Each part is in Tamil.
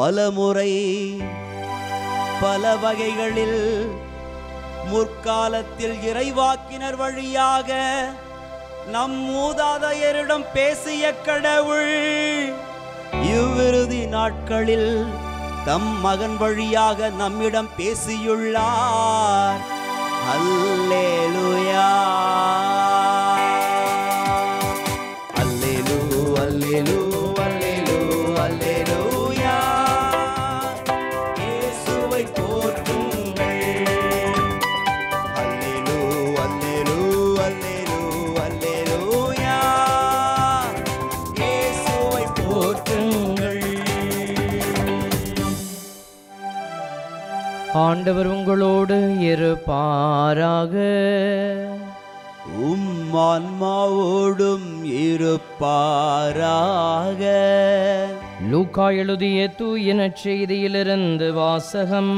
பலமுறை பல வகைகளில் முற்காலத்தில் இறைவாக்கினர் வழியாக நம் மூதாதையரிடம் பேசிய கடவுள் இவ்விறுதி நாட்களில் தம் மகன் வழியாக நம்மிடம் பேசியுள்ளார் அல்லேலூயா அல்லேலூ அல்லேலூ அல்லேலூ அல்லேலூயா இயேசுவை போற்றுங்கள் அல்லேலூ அல்லேலூ அல்லேலூ அல்லேலூயா இயேசுவை போற்றுங்கள் ஆண்டவர் உங்களோடு இருப்பாராக உம் ஆன்மாவோடும் இருப்பாராக லூக்கா எழுதிய தூய நற்செய்தியிலிருந்து வாசகம்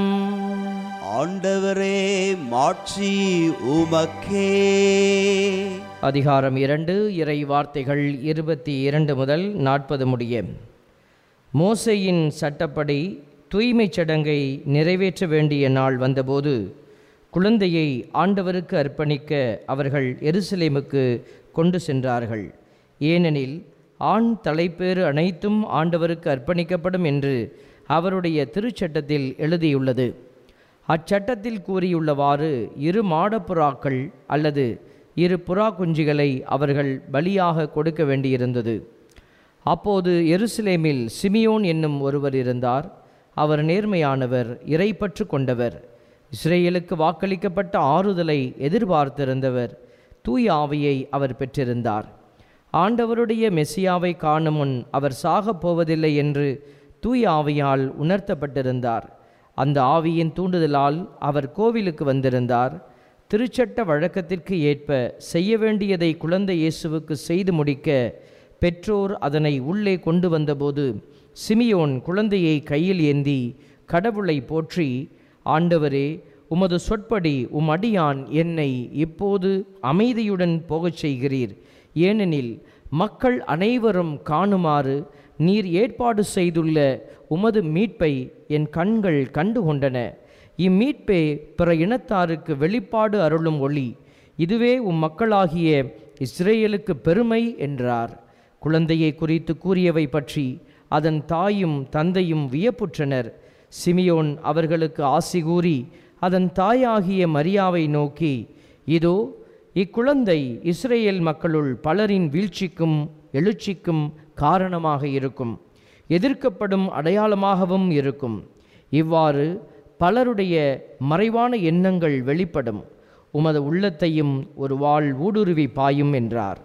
ஆண்டவரே மாட்சி உமக்கே அதிகாரம் இரண்டு இறை வார்த்தைகள் இருபத்தி இரண்டு முதல் நாற்பது முடிய மோசையின் சட்டப்படி தூய்மைச் சடங்கை நிறைவேற்ற வேண்டிய நாள் வந்தபோது குழந்தையை ஆண்டவருக்கு அர்ப்பணிக்க அவர்கள் எருசலேமுக்கு கொண்டு சென்றார்கள் ஏனெனில் ஆண் தலைப்பேறு அனைத்தும் ஆண்டவருக்கு அர்ப்பணிக்கப்படும் என்று அவருடைய திருச்சட்டத்தில் எழுதியுள்ளது அச்சட்டத்தில் கூறியுள்ளவாறு இரு மாடப்புறாக்கள் அல்லது இரு புறா குஞ்சுகளை அவர்கள் பலியாக கொடுக்க வேண்டியிருந்தது அப்போது எருசலேமில் சிமியோன் என்னும் ஒருவர் இருந்தார் அவர் நேர்மையானவர் இறைப்பற்று கொண்டவர் இஸ்ரேலுக்கு வாக்களிக்கப்பட்ட ஆறுதலை எதிர்பார்த்திருந்தவர் தூய ஆவியை அவர் பெற்றிருந்தார் ஆண்டவருடைய மெசியாவை காணும் முன் அவர் சாகப் போவதில்லை என்று தூய ஆவியால் உணர்த்தப்பட்டிருந்தார் அந்த ஆவியின் தூண்டுதலால் அவர் கோவிலுக்கு வந்திருந்தார் திருச்சட்ட வழக்கத்திற்கு ஏற்ப செய்ய வேண்டியதை குழந்தை இயேசுவுக்கு செய்து முடிக்க பெற்றோர் அதனை உள்ளே கொண்டு வந்தபோது சிமியோன் குழந்தையை கையில் ஏந்தி கடவுளை போற்றி ஆண்டவரே உமது சொற்படி உம் அடியான் என்னை இப்போது அமைதியுடன் போகச் செய்கிறீர் ஏனெனில் மக்கள் அனைவரும் காணுமாறு நீர் ஏற்பாடு செய்துள்ள உமது மீட்பை என் கண்கள் கண்டு கொண்டன இம்மீட்பே பிற இனத்தாருக்கு வெளிப்பாடு அருளும் ஒளி இதுவே உம் மக்களாகிய இஸ்ரேலுக்கு பெருமை என்றார் குழந்தையை குறித்து கூறியவை பற்றி அதன் தாயும் தந்தையும் வியப்புற்றனர் சிமியோன் அவர்களுக்கு ஆசி கூறி அதன் தாயாகிய மரியாவை நோக்கி இதோ இக்குழந்தை இஸ்ரேல் மக்களுள் பலரின் வீழ்ச்சிக்கும் எழுச்சிக்கும் காரணமாக இருக்கும் எதிர்க்கப்படும் அடையாளமாகவும் இருக்கும் இவ்வாறு பலருடைய மறைவான எண்ணங்கள் வெளிப்படும் உமது உள்ளத்தையும் ஒரு வாள் ஊடுருவி பாயும் என்றார்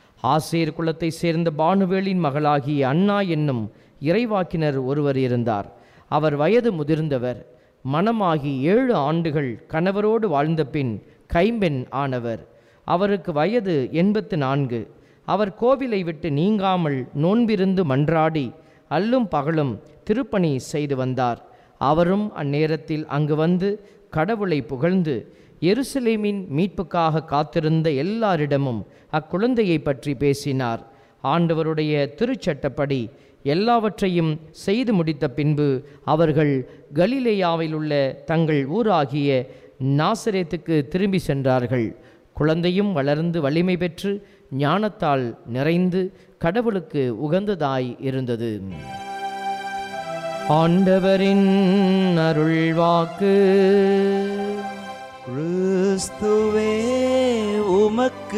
ஆசேர் குலத்தை சேர்ந்த பானுவேலின் மகளாகிய அண்ணா என்னும் இறைவாக்கினர் ஒருவர் இருந்தார் அவர் வயது முதிர்ந்தவர் மணமாகி ஏழு ஆண்டுகள் கணவரோடு வாழ்ந்த பின் கைம்பெண் ஆனவர் அவருக்கு வயது எண்பத்து நான்கு அவர் கோவிலை விட்டு நீங்காமல் நோன்பிருந்து மன்றாடி அல்லும் பகலும் திருப்பணி செய்து வந்தார் அவரும் அந்நேரத்தில் அங்கு வந்து கடவுளை புகழ்ந்து எருசலேமின் மீட்புக்காக காத்திருந்த எல்லாரிடமும் அக்குழந்தையை பற்றி பேசினார் ஆண்டவருடைய திருச்சட்டப்படி எல்லாவற்றையும் செய்து முடித்த பின்பு அவர்கள் கலிலேயாவில் உள்ள தங்கள் ஊராகிய நாசரேத்துக்கு திரும்பி சென்றார்கள் குழந்தையும் வளர்ந்து வலிமை பெற்று ஞானத்தால் நிறைந்து கடவுளுக்கு உகந்ததாய் இருந்தது ஆண்டவரின் அருள்வாக்கு கிறிஸ்துவே உமக்கு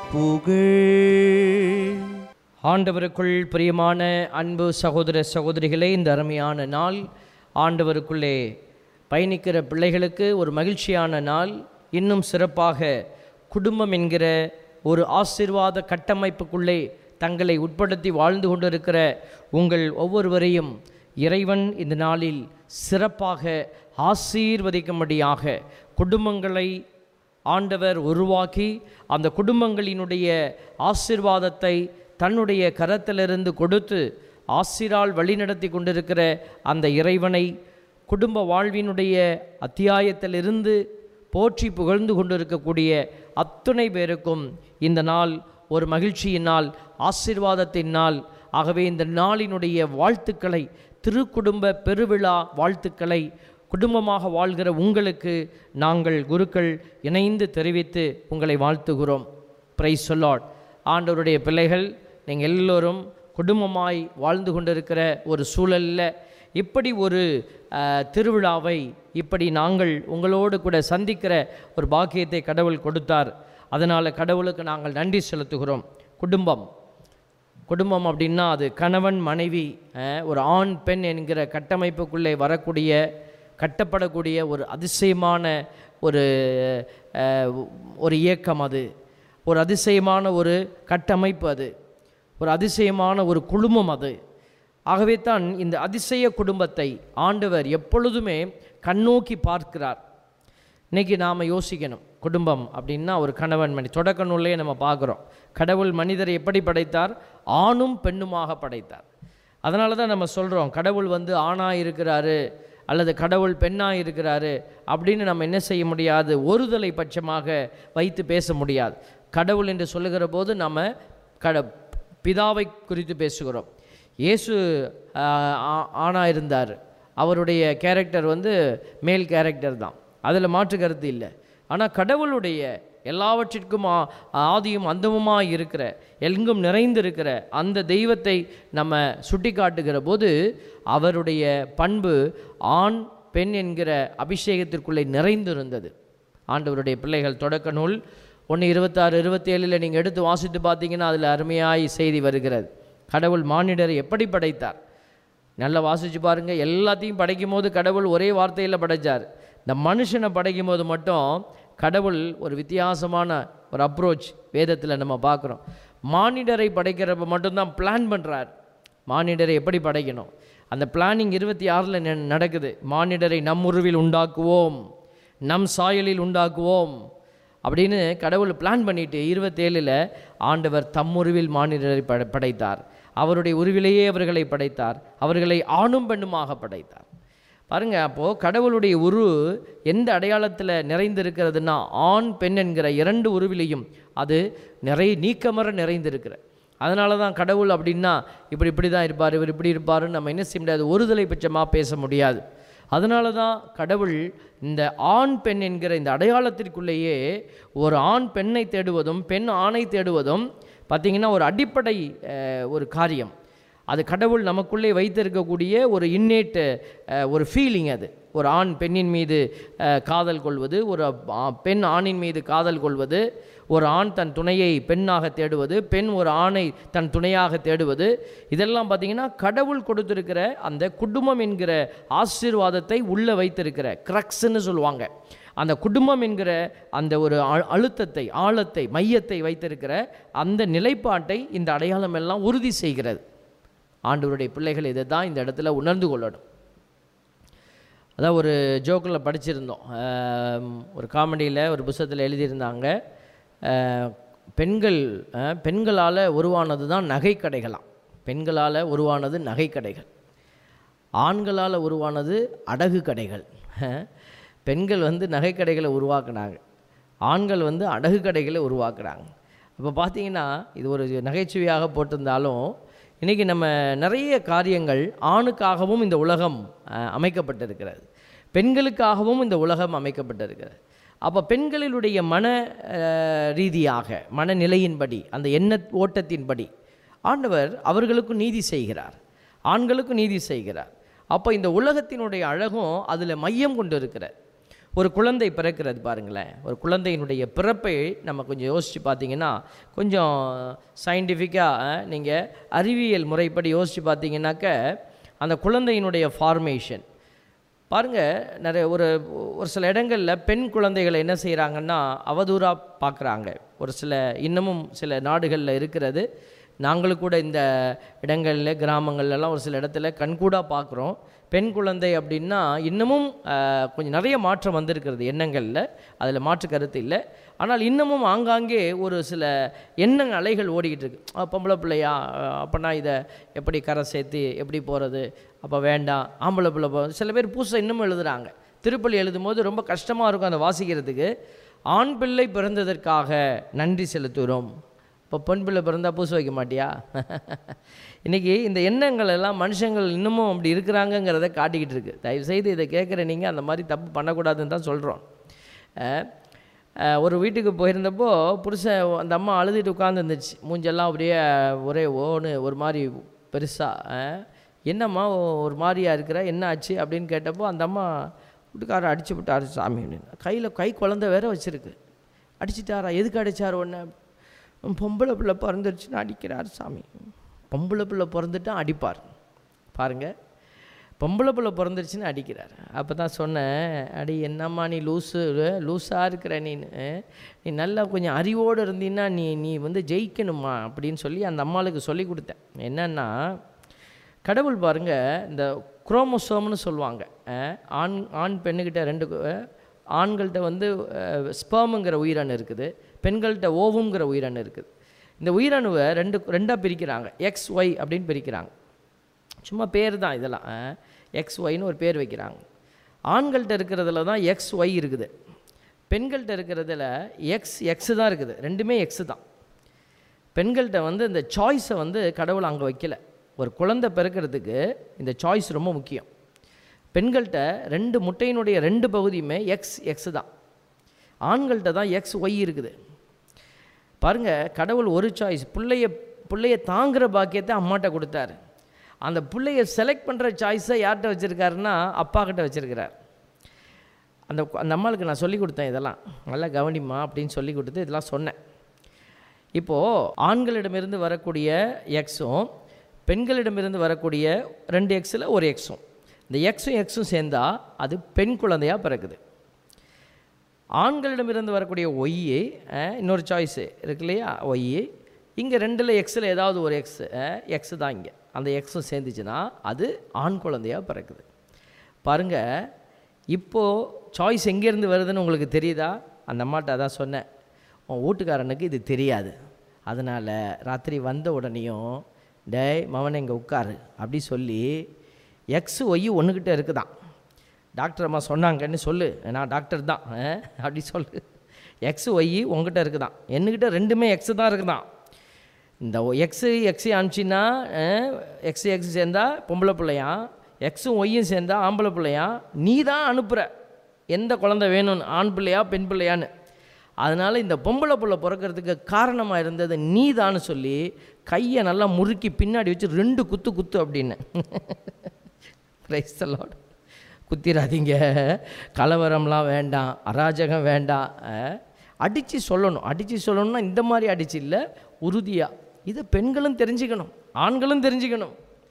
புகழ் ஆண்டவருக்குள் பிரியமான அன்பு சகோதர சகோதரிகளே இந்த அருமையான நாள் ஆண்டவருக்குள்ளே பயணிக்கிற பிள்ளைகளுக்கு ஒரு மகிழ்ச்சியான நாள் இன்னும் சிறப்பாக குடும்பம் என்கிற ஒரு ஆசீர்வாத கட்டமைப்புக்குள்ளே தங்களை உட்படுத்தி வாழ்ந்து கொண்டிருக்கிற உங்கள் ஒவ்வொருவரையும் இறைவன் இந்த நாளில் சிறப்பாக ஆசீர்வதிக்கும்படியாக குடும்பங்களை ஆண்டவர் உருவாக்கி அந்த குடும்பங்களினுடைய ஆசீர்வாதத்தை தன்னுடைய கரத்திலிருந்து கொடுத்து ஆசிரால் வழிநடத்தி கொண்டிருக்கிற அந்த இறைவனை குடும்ப வாழ்வினுடைய அத்தியாயத்திலிருந்து போற்றி புகழ்ந்து கொண்டிருக்கக்கூடிய அத்துணை பேருக்கும் இந்த நாள் ஒரு மகிழ்ச்சியின் நாள் ஆசீர்வாதத்தின் நாள் ஆகவே இந்த நாளினுடைய வாழ்த்துக்களை திருக்குடும்ப பெருவிழா வாழ்த்துக்களை குடும்பமாக வாழ்கிற உங்களுக்கு நாங்கள் குருக்கள் இணைந்து தெரிவித்து உங்களை வாழ்த்துகிறோம் பிரைஸ் சொல்லாட் ஆண்டவருடைய பிள்ளைகள் நீங்கள் எல்லோரும் குடும்பமாய் வாழ்ந்து கொண்டிருக்கிற ஒரு சூழலில் இப்படி ஒரு அஹ், திருவிழாவை இப்படி நாங்கள் உங்களோடு கூட சந்திக்கிற ஒரு பாக்கியத்தை கடவுள் கொடுத்தார் அதனால் கடவுளுக்கு நாங்கள் நன்றி செலுத்துகிறோம் குடும்பம் குடும்பம் அப்படின்னா அது கணவன் மனைவி அஹ், ஒரு ஆண் பெண் என்கிற கட்டமைப்புக்குள்ளே வரக்கூடிய கட்டப்படக்கூடிய ஒரு அதிசயமான ஒரு அஹ், ஒரு இயக்கம் அது ஒரு அதிசயமான ஒரு கட்டமைப்பு அது ஒரு அதிசயமான ஒரு குழுமம் அது ஆகவே தான் இந்த அதிசய குடும்பத்தை ஆண்டவர் எப்பொழுதுமே கண்ணோக்கி பார்க்கிறார் இன்னைக்கு நாம் யோசிக்கணும் குடும்பம் அப்படின்னா ஒரு கணவன் மணி தொடக்க நூல்லே நம்ம பார்க்குறோம் கடவுள் மனிதரை எப்படி படைத்தார் ஆணும் பெண்ணுமாக படைத்தார் அதனால தான் நம்ம சொல்கிறோம் கடவுள் வந்து ஆணாக இருக்கிறாரு அல்லது கடவுள் பெண்ணாக இருக்கிறாரு அப்படின்னு நம்ம என்ன செய்ய முடியாது ஒருதலை பட்சமாக வைத்து பேச முடியாது கடவுள் என்று சொல்லுகிற போது நம்ம கட பிதாவை குறித்து பேசுகிறோம் இயேசு ஆணாக இருந்தார் அவருடைய கேரக்டர் வந்து மேல் கேரக்டர் தான் அதில் மாற்று கருத்து இல்லை ஆனால் கடவுளுடைய எல்லாவற்றிற்கும் ஆ- ஆதியும் அந்தமுமாக இருக்கிற எங்கும் நிறைந்திருக்கிற அந்த தெய்வத்தை நம்ம சுட்டி காட்டுகிற போது அவருடைய பண்பு ஆண் பெண் என்கிற அபிஷேகத்திற்குள்ளே நிறைந்திருந்தது ஆண்டவருடைய பிள்ளைகள் தொடக்க நூல் ஒன்று இருபத்தாறு இருபத்தேழில் நீங்கள் எடுத்து வாசித்து பார்த்தீங்கன்னா அதில் அருமையாய் செய்தி வருகிறது கடவுள் மானிடரை எப்படி படைத்தார் நல்லா வாசித்து பாருங்க எல்லாத்தையும் படைக்கும் போது கடவுள் ஒரே வார்த்தையில் படைச்சார் இந்த மனுஷனை படைக்கும் போது மட்டும் கடவுள் ஒரு வித்தியாசமான ஒரு அப்ரோச் வேதத்தில் நம்ம பார்க்குறோம் மானிடரை படைக்கிறப்ப மட்டும்தான் பிளான் பண்ணுறார் மானிடரை எப்படி படைக்கணும் அந்த பிளானிங் இருபத்தி ஆறில் நடக்குது மானிடரை நம் உருவில் உண்டாக்குவோம் நம் சாயலில் உண்டாக்குவோம் அப்படின்னு கடவுள் பிளான் பண்ணிட்டு இருபத்தேழில் ஆண்டவர் தம்முருவில் மானிடரை பட படைத்தார் அவருடைய உருவிலேயே அவர்களை படைத்தார் அவர்களை ஆணும் பெண்ணுமாக படைத்தார் பாருங்க அப்போது கடவுளுடைய உரு எந்த அடையாளத்தில் நிறைந்திருக்கிறதுனா ஆண் பெண் என்கிற இரண்டு உருவிலையும் அது நிறை நீக்கமர நிறைந்திருக்கிற அதனால தான் கடவுள் அப்படின்னா இப்படி இப்படி தான் இருப்பார் இவர் இப்படி இருப்பாருன்னு நம்ம என்ன செய்ய முடியாது ஒருதலை பட்சமாக பேச முடியாது அதனால தான் கடவுள் இந்த ஆண் பெண் என்கிற இந்த அடையாளத்திற்குள்ளேயே ஒரு ஆண் பெண்ணை தேடுவதும் பெண் ஆணை தேடுவதும் பார்த்திங்கன்னா ஒரு அடிப்படை அஹ், ஒரு காரியம் அது கடவுள் நமக்குள்ளே வைத்திருக்கக்கூடிய ஒரு இன்னேட்டு ஒரு ஃபீலிங் அது ஒரு ஆண் பெண்ணின் மீது அஹ், காதல் கொள்வது ஒரு ஆ- பெண் ஆணின் மீது காதல் கொள்வது ஒரு ஆண் தன் துணையை பெண்ணாக தேடுவது பெண் ஒரு ஆணை தன் துணையாக தேடுவது இதெல்லாம் பார்த்திங்கன்னா கடவுள் கொடுத்திருக்கிற அந்த குடும்பம் என்கிற ஆசீர்வாதத்தை உள்ளே வைத்திருக்கிற க்ரக்ஸ்ன்னு சொல்லுவாங்க அந்த குடும்பம் என்கிற அந்த ஒரு அழு- அழுத்தத்தை ஆழத்தை மையத்தை வைத்திருக்கிற அந்த நிலைப்பாட்டை இந்த அடையாளம் எல்லாம் உறுதி செய்கிறது ஆண்டவருடைய பிள்ளைகள் இதை தான் இந்த இடத்துல உணர்ந்து கொள்ளணும் அதான் ஒரு ஜோக்கில் படிச்சிருந்தோம் ஆம், ஒரு காமெடியில் ஒரு புத்தகத்தில் எழுதியிருந்தாங்க ஆஹ், பெண்கள் பெண்களால் உருவானது தான் நகைக்கடைகளாம் பெண்களால் உருவானது நகைக்கடைகள் ஆண்களால் உருவானது அடகு கடைகள் பெண்கள் வந்து நகைக்கடைகளை உருவாக்குனாங்க ஆண்கள் வந்து அடகு கடைகளை உருவாக்குறாங்க அப்போ பார்த்தீங்கன்னா இது ஒரு நகைச்சுவையாக போட்டிருந்தாலும் இன்றைக்கி நம்ம நிறைய காரியங்கள் ஆணுக்காகவும் இந்த உலகம் அஹ், அமைக்கப்பட்டிருக்கிறது பெண்களுக்காகவும் இந்த உலகம் அமைக்கப்பட்டிருக்கிறது அப்போ பெண்களினுடைய மன அஹ், ரீதியாக மனநிலையின்படி அந்த எண்ண ஓட்டத்தின்படி ஆண்டவர் அவர்களுக்கும் நீதி செய்கிறார் ஆண்களுக்கும் நீதி செய்கிறார் அப்போ இந்த உலகத்தினுடைய அழகும் அதில் மையம் கொண்டு இருக்கிற ஒரு குழந்தை பிறக்கிறது பாருங்களேன் ஒரு குழந்தையினுடைய பிறப்பை நம்ம கொஞ்சம் யோசித்து பார்த்தீங்கன்னா கொஞ்சம் சயின்டிஃபிக்காக நீங்கள் அறிவியல் முறைப்படி யோசித்து பார்த்தீங்கன்னாக்க அந்த குழந்தையினுடைய ஃபார்மேஷன் பாருங்க நிறைய ஒரு ஒரு சில இடங்களில் பெண் குழந்தைகளை என்ன செய்கிறாங்கன்னா அவதூறாக பார்க்குறாங்க ஒரு சில இன்னமும் சில நாடுகளில் இருக்கிறது நாங்களும் கூட இந்த இடங்களில் கிராமங்கள்லாம் ஒரு சில இடத்துல கண்கூடாக பார்க்குறோம் பெண் குழந்தை அப்படின்னா இன்னமும் ஆஹ், கொஞ்சம் நிறைய மாற்றம் வந்திருக்கிறது எண்ணங்களில் அதில் மாற்று கருத்து இல்லை ஆனால் இன்னமும் ஆங்காங்கே ஒரு சில எண்ண அலைகள் ஓடிக்கிட்டு இருக்கு அஹ், பொம்பளை பிள்ளையா அஹ், அப்போனா இதை எப்படி கரை சேர்த்து எப்படி போகிறது அப்போ வேண்டாம் ஆம்பளை பிள்ளை போ சில பேர் பூசை இன்னமும் எழுதுறாங்க திருப்பலி எழுதும்போது ரொம்ப கஷ்டமாக இருக்கும் அதை வாசிக்கிறதுக்கு ஆண் பிள்ளை பிறந்ததற்காக நன்றி செலுத்துகிறோம் இப்போ இப்போ பெண் பிள்ளை பிறந்தா பூச வைக்க மாட்டியா இன்றைக்கி இந்த எண்ணங்கள் எல்லாம் மனுஷங்கள் இன்னமும் அப்படி இருக்கிறாங்கங்கிறத காட்டிக்கிட்டு இருக்கு தயவுசெய்து இதை கேட்குற நீங்கள் அந்த மாதிரி தப்பு பண்ணக்கூடாதுன்னு தான் சொல்கிறோம் ஒரு வீட்டுக்கு போயிருந்தப்போ புருஷன் அந்த அம்மா அழுதுட்டு உட்காந்துருந்துச்சு மூஞ்செல்லாம் அப்படியே ஒரே ஓன்னு ஒரு மாதிரி பெருசாக என்னம்மா ஒரு மாதிரியா இருக்கிற என்ன ஆச்சு அப்படின்னு கேட்டப்போ அந்த அம்மா வீட்டுக்காரர் அடிச்சு விட்டாரு சாமி அப்படின்னு கையில் கை குழந்தை வேற வச்சுருக்கு அடிச்சிட்டாரா எதுக்கு அடித்தார் ஒன்று பொம்பளை பிள்ளை பிறந்துருச்சுன்னு அடிக்கிறார் சாமி பொம்பளை பிள்ளை பிறந்துட்டா அடிப்பார் பாருங்கள் பொம்பளை பிள்ளை பிறந்துருச்சுன்னு அடிக்கிறார் அப்போ தான் சொன்னேன் அடி என்னம்மா நீ லூஸு லூஸாக இருக்கிற நீனு நீ நல்லா கொஞ்சம் அறிவோடு இருந்தீன்னா நீ நீ வந்து ஜெயிக்கணுமா அப்படின்னு சொல்லி அந்த அம்மாளுக்கு சொல்லி கொடுத்தேன் என்னென்னா கடவுள் பாருங்க இந்த குரோமோசோம்னு சொல்லுவாங்க அஹ், ஆண் ஆண் பெண்ணுக்கிட்ட ரெண்டு அஹ், ஆண்கள்கிட்ட வந்து ஸ்பேமுங்கிற உயிரணு இருக்குது பெண்கள்கிட்ட ஓவுங்கிற உயிரணு இருக்குது இந்த உயிரணுவை ரெண்டு ரெண்டாக பிரிக்கிறாங்க எக்ஸ் ஒய் அப்படின்னு பிரிக்கிறாங்க சும்மா பேர் தான் இதெல்லாம் எக்ஸ் ஒய்னு ஒரு பேர் வைக்கிறாங்க ஆண்கள்கிட்ட இருக்கிறதுல தான் எக்ஸ் ஒய் இருக்குது பெண்கள்கிட்ட இருக்கிறதுல எக்ஸ் எக்ஸு தான் இருக்குது ரெண்டுமே எக்ஸு தான் பெண்கள்கிட்ட வந்து இந்த சாய்ஸை வந்து கடவுள் அங்கே வைக்கல ஒரு குழந்தை பிறக்கிறதுக்கு இந்த சாய்ஸ் ரொம்ப முக்கியம் பெண்கள்கிட்ட ரெண்டு முட்டையினுடைய ரெண்டு பகுதியுமே எக்ஸ் எக்ஸ் தான் ஆண்கள்கிட்ட தான் எக்ஸ் ஒய் இருக்குது பாருங்க கடவுள் ஒரு சாய்ஸ் பிள்ளைய பிள்ளைய தாங்குற பாக்கியத்தை அம்மாட்ட கொடுத்தாரு அந்த பிள்ளைய செலக்ட் பண்ணுற சாய்ஸை யார்கிட்ட வச்சுருக்காருன்னா அப்பா கிட்ட வச்சுருக்கிறார் அந்த அந்த அம்மாளுக்கு நான் சொல்லி கொடுத்தேன் இதெல்லாம் நல்லா கவனிமா அப்படின்னு சொல்லி கொடுத்து இதெல்லாம் சொன்னேன் இப்போது ஆண்களிடமிருந்து வரக்கூடிய எக்ஸும் பெண்களிடமிருந்து வரக்கூடிய ரெண்டு எக்ஸில் ஒரு எக்ஸும் இந்த எக்ஸும் எக்ஸும் சேர்ந்தா அது பெண் குழந்தையாக பிறக்குது ஆண்களிடமிருந்து வரக்கூடிய ஒய்யு இன்னொரு சாய்ஸு இருக்கு இல்லையா ஒய்யு இங்கே ரெண்டில் எக்ஸில் ஏதாவது ஒரு எக்ஸ் எக்ஸ் தான் இங்கே அந்த எக்ஸும் சேர்ந்துச்சுன்னா அது ஆண் குழந்தையாக பிறக்குது பாருங்கள் இப்போது சாய்ஸ் எங்கேருந்து வருதுன்னு உங்களுக்கு தெரியுதா அந்த அம்மாட்ட அதான் சொன்னேன் உன் வீட்டுக்காரனுக்கு இது தெரியாது அதனால் ராத்திரி வந்த உடனேயும் டேய் மவனை இங்கே உட்காரு அப்படி சொல்லி எக்ஸ் ஒய் ஒன்றுக்கிட்ட இருக்குதான் டாக்டர் அம்மா சொன்னாங்கன்னு சொல்லு நான் டாக்டர் தான் அஹ், அப்படி சொல்லு எக்ஸ் ஒய் உங்ககிட்ட இருக்குதான் என்கிட்ட ரெண்டுமே எக்ஸ் தான் இருக்குதான் இந்த எக்ஸு எக்ஸு அனுப்பிச்சின்னா எக்ஸ் எக்ஸ் சேர்ந்தா பொம்பளை பிள்ளையா எக்ஸும் ஒய்யும் சேர்ந்தா ஆம்பளை பிள்ளையா நீ தான் அனுப்புகிற எந்த குழந்தை வேணும்னு ஆண் பிள்ளையா பெண் பிள்ளையான்னு அதனால் இந்த பொம்பளை பிள்ளை பிறக்கிறதுக்கு காரணமாக இருந்தது நீ தான்னு சொல்லி கையை நல்லா முறுக்கி பின்னாடி வச்சு ரெண்டு குத்து குத்து அப்படின்னு கிரைஸ்தலோட குத்திராதீங்க கலவரம்லாம் வேண்டாம் அராஜகம் வேண்டாம் அடித்து சொல்லணும் அடித்து சொல்லணும்னா இந்த மாதிரி அடிச்சு இல்லை உறுதியாக இதை பெண்களும் தெரிஞ்சுக்கணும் ஆண்களும் தெரிஞ்சுக்கணும்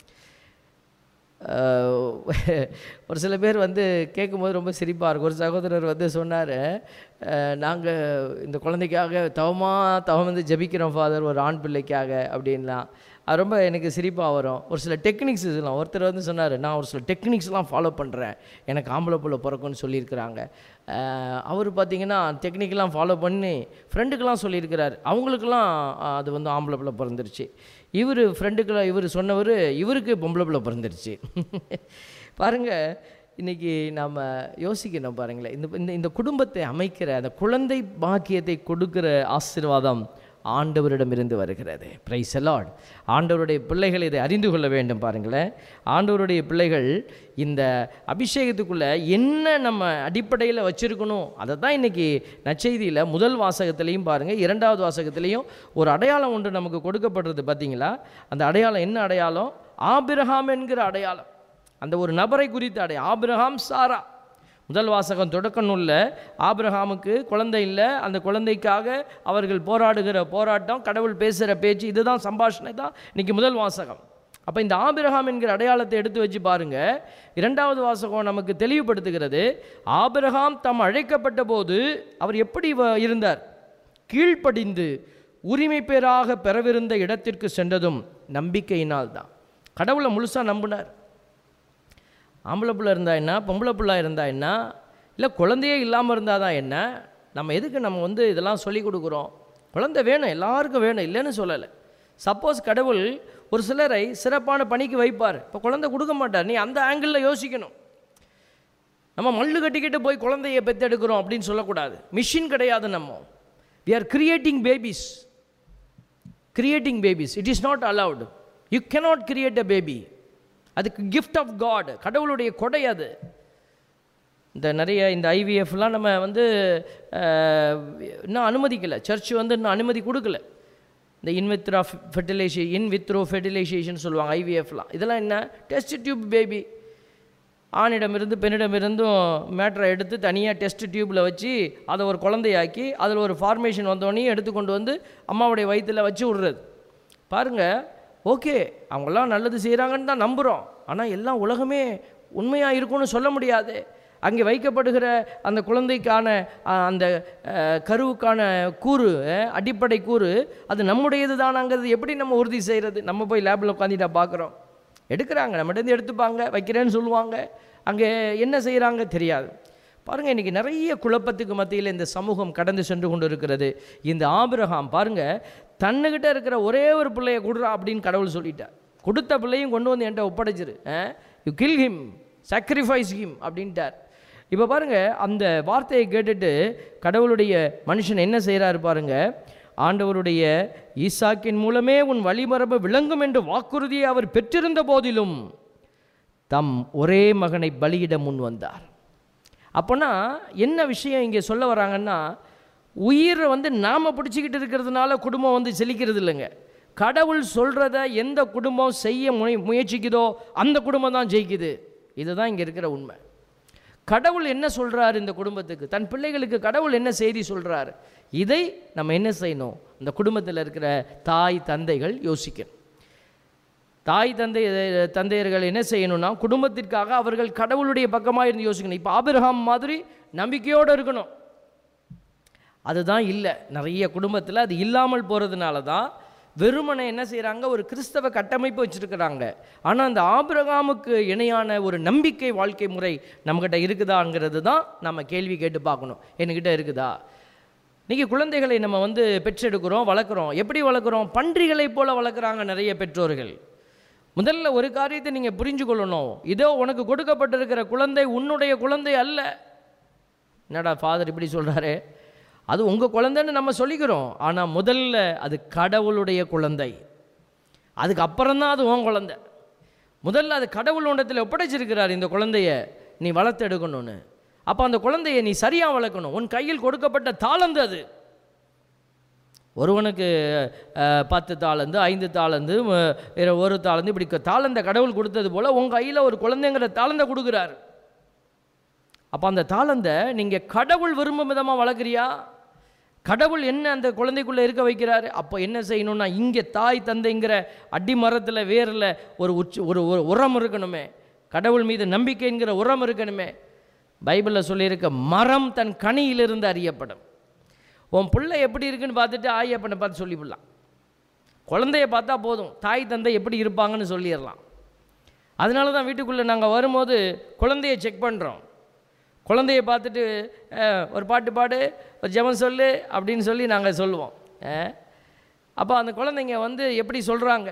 அஹ் ஒரு சில பேர் வந்து கேட்கும்போது ரொம்ப சிரிப்பாக இருக்கும் ஒரு சகோதரர் வந்து சொன்னார் நாங்கள் இந்த குழந்தைக்காக தவமாக தவம் வந்து ஜெபிக்கிறோம் ஃபாதர் ஒரு ஆண் பிள்ளைக்காக அப்படின்லாம் அது ரொம்ப எனக்கு சிரிப்பாக வரும் ஒரு சில டெக்னிக்ஸ் இதெல்லாம் ஒருத்தர் வந்து சொன்னார் நான் ஒரு சில டெக்னிக்ஸ்லாம் ஃபாலோ பண்ணுறேன் எனக்கு ஆம்பளை பிள்ளை பிறக்கும்னு சொல்லியிருக்கிறாங்க அஹ் அவர் பார்த்தீங்கன்னா டெக்னிக்கெலாம் ஃபாலோ பண்ணி ஃப்ரெண்டுக்கெல்லாம் சொல்லியிருக்கிறார் அவங்களுக்கெல்லாம் அஹ், அது வந்து ஆம்பளை பிள்ளை பிறந்துருச்சு இவர் ஃப்ரெண்டுக்கெல்லாம் இவர் சொன்னவர் இவருக்கு பொம்பளை பிள்ளை பிறந்துருச்சு பாருங்கள் இன்றைக்கி நாம் யோசிக்கணும் பாருங்களேன் இந்த இந்த இந்த குடும்பத்தை அமைக்கிற அந்த குழந்தை பாக்கியத்தை கொடுக்கிற ஆசீர்வாதம் ஆண்டவரிடமிருந்து வருகிறது பிரைஸ் லார்ட் ஆண்டவருடைய பிள்ளைகள் இதை அறிந்து கொள்ள வேண்டும் பாருங்களேன் ஆண்டவருடைய பிள்ளைகள் இந்த அபிஷேகத்துக்குள்ளே என்ன நம்ம அடிப்படையில் வச்சுருக்கணும் அதை தான் இன்றைக்கி நற்செய்தியில் முதல் வாசகத்திலையும் பாருங்கள் இரண்டாவது வாசகத்திலையும் ஒரு அடையாளம் ஒன்று நமக்கு கொடுக்கப்படுறது பார்த்தீங்களா அந்த அடையாளம் என்ன அடையாளம் ஆபிரகாம் என்கிற அடையாளம் அந்த ஒரு நபரை குறித்த அடை ஆபிரகாம் சாரா முதல் வாசகம் தொடக்க நூலில் ஆபிரகாமுக்கு குழந்தை இல்லை அந்த குழந்தைக்காக அவர்கள் போராடுகிற போராட்டம் கடவுள் பேசுகிற பேச்சு இதுதான் சம்பாஷணை தான் இன்னைக்கு முதல் வாசகம் அப்போ இந்த ஆபிரகாம் என்கிற அடையாளத்தை எடுத்து வச்சு பாருங்க இரண்டாவது வாசகம் நமக்கு தெளிவுபடுத்துகிறது ஆபிரகாம் தாம் அழைக்கப்பட்ட போது அவர் எப்படி வ- இருந்தார் கீழ்ப்படிந்து உரிமை பேராக பெறவிருந்த இடத்திற்கு சென்றதும் நம்பிக்கையினால் தான் கடவுளை முழுசாக நம்பினார் ஆம்பளை பிள்ளை இருந்தா என்ன பொம்பளை பிள்ளை இருந்தா என்ன இல்லை குழந்தையே இல்லாமல் இருந்தால் தான் என்ன நம்ம எதுக்கு நம்ம வந்து இதெல்லாம் சொல்லி கொடுக்குறோம் குழந்தை வேணும் எல்லாருக்கும் வேணும் இல்லைன்னு சொல்லலை சப்போஸ் கடவுள் ஒரு சிலரை சிறப்பான பணிக்கு வைப்பார் இப்போ குழந்தை கொடுக்க மாட்டார் நீ அந்த ஆங்கிளில் யோசிக்கணும் நம்ம மல்லு கட்டிக்கிட்டு போய் குழந்தைய பெத்தெடுக்கிறோம் அப்படின்னு சொல்லக்கூடாது மிஷின் கிடையாது நம்ம we are creating babies creating babies it is not allowed you cannot create a baby அதுக்கு கிஃப்ட் ஆஃப் காட் கடவுளுடைய கொடை அது இந்த நிறைய இந்த ஐவிஎஃப்லாம் நம்ம வந்து அஹ், இன்னும் அனுமதிக்கலை சர்ச் வந்து இன்னும் அனுமதி கொடுக்கல இந்த இன்வித்ரா ஃபெர்டிலைசே இன் வித்ரோ ஃபெர்டிலைசேஷன் சொல்லுவாங்க ஐவிஎஃப்லாம் இதெல்லாம் என்ன டெஸ்ட் டியூப் பேபி ஆணிடமிருந்து பெண்ணிடமிருந்தும் மேட்ரை எடுத்து தனியாக டெஸ்ட் டியூப்பில் வச்சு அதை ஒரு குழந்தையாக்கி அதில் ஒரு ஃபார்மேஷன் வந்தோடனே எடுத்து கொண்டு வந்து அம்மாவுடைய வயிற்றில் வச்சு விடுறது பாருங்கள் ஓகே அவங்கெல்லாம் நல்லது செய்கிறாங்கன்னு தான் நம்புகிறோம் ஆனால் எல்லாம் உலகமே உண்மையாக இருக்கும்னு சொல்ல முடியாது அங்கே வைக்கப்படுகிற அந்த குழந்தைக்கான அஹ், அந்த அஹ், கருவுக்கான கூறு அஹ், அடிப்படை கூறு அது நம்முடையது தானாங்கிறது எப்படி நம்ம உறுதி செய்கிறது நம்ம போய் லேபில் உட்காந்துட்டா பார்க்குறோம் எடுக்கிறாங்க நம்மகிட்டேருந்து எடுத்துப்பாங்க வைக்கிறேன்னு சொல்லுவாங்க அங்கே என்ன செய்கிறாங்க தெரியாது பாருங்கள் இன்றைக்கி நிறைய குழப்பத்துக்கு மத்தியில் இந்த சமூகம் கடந்து சென்று கொண்டு இருக்கிறது இந்த ஆபிரகாம் பாருங்கள் தன்னுக்கிட்ட இருக்கிற ஒரே ஒரு பிள்ளைய கொடுறா அப்படின்னு கடவுள் சொல்லிட்டார் கொடுத்த பிள்ளையும் கொண்டு வந்து என்கிட்ட ஒப்படைச்சிரு you kill him sacrifice him அப்படின்ட்டார் இப்போ பாருங்கள் அந்த வார்த்தையை கேட்டுட்டு கடவுளுடைய மனுஷன் என்ன செய்கிறாரு பாருங்க ஆண்டவருடைய ஈசாக்கின் மூலமே உன் வழிமரபு விளங்கும் என்று வாக்குறுதியை அவர் பெற்றிருந்த போதிலும் தம் ஒரே மகனை பலியிட முன் வந்தார் அப்போனா என்ன விஷயம் இங்கே சொல்ல வராங்கன்னா உயிரை வந்து நாம் பிடிச்சிக்கிட்டு இருக்கிறதுனால குடும்பம் வந்து செழிக்கிறது இல்லைங்க கடவுள் சொல்கிறத எந்த குடும்பம் செய்ய முய முயற்சிக்குதோ அந்த குடும்பம் தான் ஜெயிக்குது இதுதான் இங்கே இருக்கிற உண்மை கடவுள் என்ன சொல்கிறார் இந்த குடும்பத்துக்கு தன் பிள்ளைகளுக்கு கடவுள் என்ன செய்தி சொல்கிறார் இதை நம்ம என்ன செய்யணும் இந்த குடும்பத்தில் இருக்கிற தாய் தந்தைகள் யோசிக்கணும் தாய் தந்தை தந்தையர்கள் என்ன செய்யணும்னா குடும்பத்திற்காக அவர்கள் கடவுளுடைய பக்கமாக இருந்து யோசிக்கணும் இப்போ ஆபிரகாம் மாதிரி நம்பிக்கையோடு இருக்கணும் அதுதான் இல்லை நிறைய குடும்பத்தில் அது இல்லாமல் போகிறதுனால தான் வெறுமனை என்ன செய்கிறாங்க ஒரு கிறிஸ்தவ கட்டமைப்பு வச்சுருக்கிறாங்க ஆனால் அந்த ஆபிரகாமுக்கு இணையான ஒரு நம்பிக்கை வாழ்க்கை முறை நம்மக்கிட்ட இருக்குதாங்கிறது தான் நம்ம கேள்வி கேட்டு பார்க்கணும் என்கிட்ட இருக்குதா இன்றைக்கி குழந்தைகளை நம்ம வந்து பெற்றெடுக்கிறோம் வளர்க்குறோம் எப்படி வளர்க்குறோம் பன்றிகளைப் போல வளர்க்குறாங்க நிறைய பெற்றோர்கள் முதல்ல ஒரு காரியத்தை நீங்கள் புரிஞ்சு கொள்ளணும் இதோ உனக்கு கொடுக்கப்பட்டிருக்கிற குழந்தை உன்னுடைய குழந்தை அல்ல என்னடா ஃபாதர் இப்படி சொல்கிறாரு அது உங்கள் குழந்தைன்னு நம்ம சொல்லிக்கிறோம் ஆனால் முதல்ல அது கடவுளுடைய குழந்தை அதுக்கு அப்புறம்தான் அது உன் குழந்தை முதல்ல அது கடவுள் ஒன்றத்தில் ஒப்படைச்சிருக்கிறார் இந்த குழந்தைய நீ வளர்த்து எடுக்கணும்னு அப்போ அந்த குழந்தைய நீ சரியாக வளர்க்கணும் உன் கையில் கொடுக்கப்பட்ட தாளந்து அது ஒருவனுக்கு அஹ், பத்து தாளந்து ஐந்து தாளந்து ம- வேற ஒரு தாளந்து இப்படி க- தாளந்த கடவுள் கொடுத்தது போல் உங்கள் கையில் ஒரு குழந்தைங்கிற தாளந்த கொடுக்குறார் அப்போ அந்த தாளந்தை நீங்கள் கடவுள் விரும்பும் விதமாக வளர்க்குறியா கடவுள் என்ன அந்த குழந்தைக்குள்ளே இருக்க வைக்கிறாரு அப்போ என்ன செய்யணும்னா இங்கே தாய் தந்தைங்கிற அடிமரத்தில் வேரில் ஒரு உச்ச ஒரு ஒரு உரம் இருக்கணுமே கடவுள் மீது நம்பிக்கைங்கிற உரம் இருக்கணுமே பைபிளில் சொல்லியிருக்க மரம் தன் கனியிலிருந்து அறியப்படும் உன் பிள்ளை எப்படி இருக்குன்னு பார்த்துட்டு ஆயப்பனை பார்த்து சொல்லிவிடலாம் குழந்தைய பார்த்தா போதும் தாய் தந்தை எப்படி இருப்பாங்கன்னு சொல்லிடலாம் அதனால தான் வீட்டுக்குள்ளே நாங்கள் வரும்போது குழந்தைய செக் பண்ணுறோம் குழந்தைய பார்த்துட்டு அஹ், ஒரு பாட்டு பாடு ஒரு ஜெபம் சொல்லு அப்படின்னு சொல்லி நாங்கள் சொல்லுவோம் அப்போ அந்த குழந்தைங்க வந்து எப்படி சொல்கிறாங்க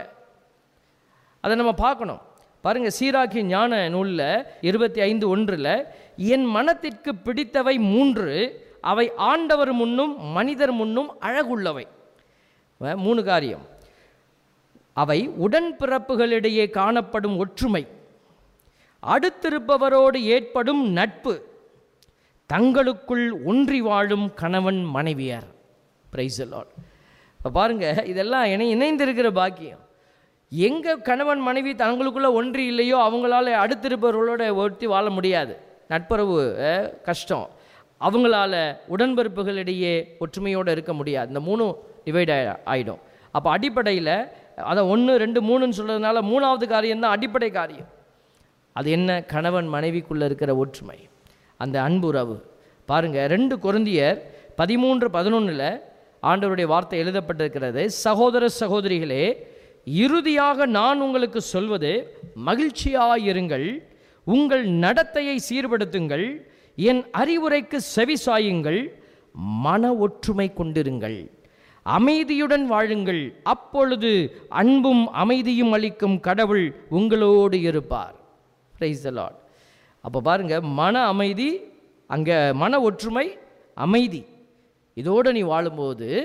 அதை நம்ம பார்க்கணும் பாருங்கள் சீராக்கி ஞான நூலில் இருபத்தி ஐந்து ஒன்றில் என் மனத்திற்கு பிடித்தவை மூன்று அவை ஆண்டவர் முன்னும் மனிதர் முன்னும் அழகுள்ளவை அஹ், மூணு காரியம் அவை உடன்பிறப்புகளிடையே காணப்படும் ஒற்றுமை அடுத்திருப்பவரோடு ஏற்படும் நட்பு தங்களுக்குள் ஒன்றி வாழும் கணவன் மனைவியார் பிரைஸ் லார்ட் இப்போ பாருங்கள் இதெல்லாம் இணை இணைந்திருக்கிற பாக்கியம் எங்கே கணவன் மனைவி தங்களுக்குள்ளே ஒன்றி இல்லையோ அவங்களால அடுத்திருப்பவர்களோட ஒட்டி வாழ முடியாது நட்புறவு அஹ், கஷ்டம் அவங்களால உடன்பிறப்புகளிடையே ஒற்றுமையோடு இருக்க முடியாது இந்த மூணும் டிவைட் ஆகிடும் அப்போ அடிப்படையில் அதை ஒன்று ரெண்டு மூணுன்னு சொல்கிறதுனால மூணாவது காரியம் தான் அடிப்படை காரியம் அது என்ன கணவன் மனைவிக்குள்ளே இருக்கிற ஒற்றுமை அந்த அன்புறவு பாருங்கள் ரெண்டு கொருந்தியர் பதிமூன்று பதினொன்றில் ஆண்டவருடைய வார்த்தை எழுதப்பட்டிருக்கிறது சகோதர சகோதரிகளே இறுதியாக நான் உங்களுக்கு சொல்வது மகிழ்ச்சியாயிருங்கள் உங்கள் நடத்தையை சீர்படுத்துங்கள் என் அறிவுரைக்கு செவிசாயுங்கள் மன ஒற்றுமை கொண்டிருங்கள் அமைதியுடன் வாழுங்கள் அப்பொழுது அன்பும் அமைதியும் அளிக்கும் கடவுள் உங்களோடு இருப்பார் பிரைஸ் த லார்ட் அப்போ பாருங்கள் மன அமைதி அங்கே மன ஒற்றுமை அமைதி இதோடு நீ வாழும்போது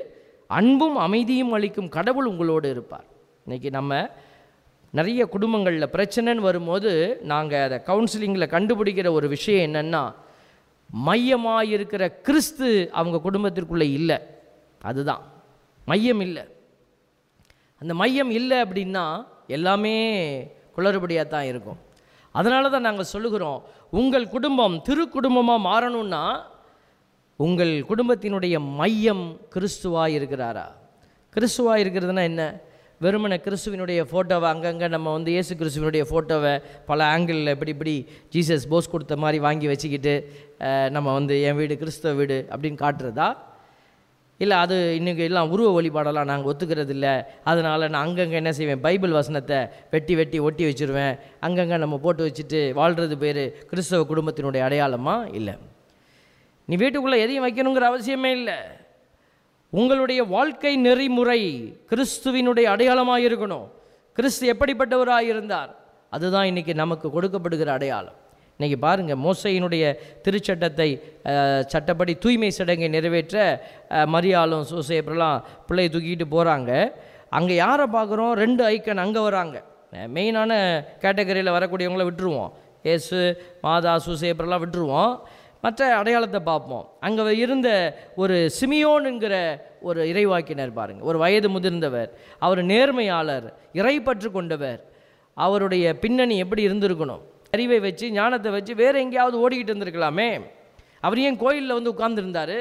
அன்பும் அமைதியும் அளிக்கும் கடவுள் உங்களோடு இருப்பார் இன்னைக்கு நம்ம நிறைய குடும்பங்களில் பிரச்சனைன்னு வரும்போது நாங்கள் அதை கவுன்சிலிங்கில் கண்டுபிடிக்கிற ஒரு விஷயம் என்னென்னா மையமாக இருக்கிற கிறிஸ்து அவங்க குடும்பத்திற்குள்ளே இல்லை அதுதான் மையம் இல்லை அந்த மையம் இல்லை அப்படின்னா எல்லாமே குளறுபடியாக தான் இருக்கும் அதனால தான் நாங்கள் சொல்லுகிறோம் உங்கள் குடும்பம் திரு குடும்பமாக மாறணும்னா உங்கள் குடும்பத்தினுடைய மையம் கிறிஸ்துவாக இருக்கிறாரா கிறிஸ்துவாக இருக்கிறதுனா என்ன வெறுமனை கிறிஸ்துவினுடைய ஃபோட்டோவை அங்கங்கே நம்ம வந்து இயேசு கிறிஸ்துவினுடைய ஃபோட்டோவை பல ஆங்கிளில் இப்படி இப்படி ஜீசஸ் போஸ் கொடுத்த மாதிரி வாங்கி வச்சுக்கிட்டு அஹ், நம்ம வந்து என் வீடு கிறிஸ்தவ வீடு அப்படின்னு காட்டுறதா இல்லை அது இன்றைக்கி எல்லாம் உருவ வழிபாடெல்லாம் நாங்கள் ஒத்துக்கிறது இல்லை அதனால் நான் அங்கங்கே என்ன செய்வேன் பைபிள் வசனத்தை வெட்டி வெட்டி ஒட்டி வச்சுருவேன் அங்கங்கே நம்ம போட்டு வச்சுட்டு வாழ்கிறது பேர் கிறிஸ்தவ குடும்பத்தினுடைய அடையாளமா இல்லை நீ வீட்டுக்குள்ளே எதையும் வைக்கணுங்கிற அவசியமே இல்லை உங்களுடைய வாழ்க்கை நெறிமுறை கிறிஸ்துவினுடைய அடையாளமாக இருக்கணும் கிறிஸ்து எப்படிப்பட்டவராக இருந்தார் அதுதான் இன்றைக்கி நமக்கு கொடுக்கப்படுகிற அடையாளம் இன்றைக்கி பாருங்கள் மோசையினுடைய திருச்சட்டத்தை அஹ், சட்டப்படி தூய்மை சடங்கை நிறைவேற்ற அஹ், மரியாளும் சூசேப்பரெல்லாம் பிள்ளையை தூக்கிட்டு போகிறாங்க அங்கே யாரை பார்க்குறோம் ரெண்டு ஐக்கன் அங்கே வராங்க மெயினான கேட்டகரியில் வரக்கூடியவங்கள விட்டுருவோம் ஏசு மாதா சூசேப்பரெல்லாம் விட்டுருவோம் மற்ற அடையாளத்தை பார்ப்போம் அங்கே இருந்த ஒரு சிமியோனுங்கிற ஒரு இறைவாக்கினர் பாருங்க ஒரு வயது முதிர்ந்தவர் அவர் நேர்மையாளர் இறைப்பற்று கொண்டவர் அவருடைய பின்னணி எப்படி இருந்திருக்கணும் அறிவை வச்சு ஞானத்தை வச்சு வேற எங்கேயாவது ஓடிக்கிட்டு இருந்திருக்கலாமே அவர் ஏன் கோயிலில் வந்து உட்கார்ந்துருந்தாரு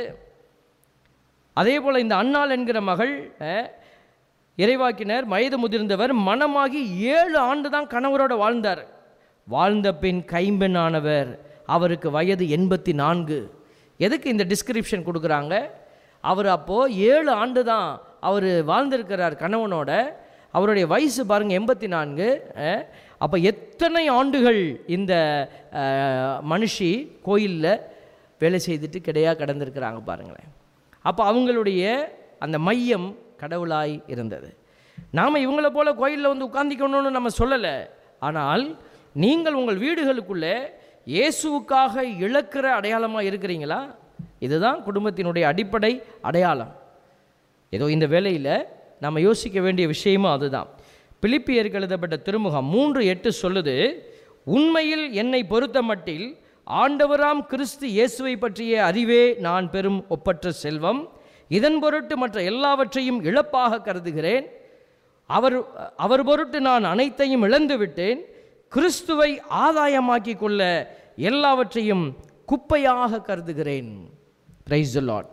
அதே போல் இந்த அன்னாள் என்கிற மகள் அஹ், இறைவாக்கினர் வயது முதிர்ந்தவர் மனமாகி ஏழு ஆண்டு தான் கணவரோட வாழ்ந்தார் வாழ்ந்த பின் கைம்பெண்ணானவர் அவருக்கு வயது எண்பத்தி நான்கு எதுக்கு இந்த டிஸ்கிரிப்ஷன் கொடுக்குறாங்க அவர் அப்போது ஏழு ஆண்டு தான் அவர் வாழ்ந்திருக்கிறார் கணவனோட அவருடைய வயசு பாருங்கள் எண்பத்தி நான்கு அப்போ எத்தனை ஆண்டுகள் இந்த அஹ், மனுஷி கோயிலில் வேலை செய்துட்டு கிடையா கடந்திருக்கிறாங்க பாருங்களேன் அப்போ அவங்களுடைய அந்த மையம் கடவுளாய் இருந்தது நாம் இவங்கள போல கோயிலில் வந்து உட்கார்ந்திக்கணும்னு நம்ம சொல்லலை ஆனால் நீங்கள் உங்கள் வீடுகளுக்குள்ளே இயேசுவுக்காக இழக்கிற அடையாளமாக இருக்கிறீங்களா இதுதான் குடும்பத்தினுடைய அடிப்படை அடையாளம் ஏதோ இந்த வேலையில் நம்ம யோசிக்க வேண்டிய விஷயமும் அதுதான் பிலிப்பியருக்கு எழுதப்பட்ட திருமுகம் மூன்று எட்டு சொல்லுது உண்மையில் என்னை பொறுத்த மட்டில் ஆண்டவராம் கிறிஸ்து இயேசுவை பற்றிய அறிவே நான் பெறும் ஒப்பற்ற செல்வம் இதன் பொருட்டு மற்ற எல்லாவற்றையும் இழப்பாக கருதுகிறேன் அவர் அவர் பொருட்டு நான் அனைத்தையும் இழந்து விட்டேன் கிறிஸ்துவை ஆதாயமாக்கி கொள்ள எல்லாவற்றையும் குப்பையாக கருதுகிறேன் பிரைஸ் லார்ட்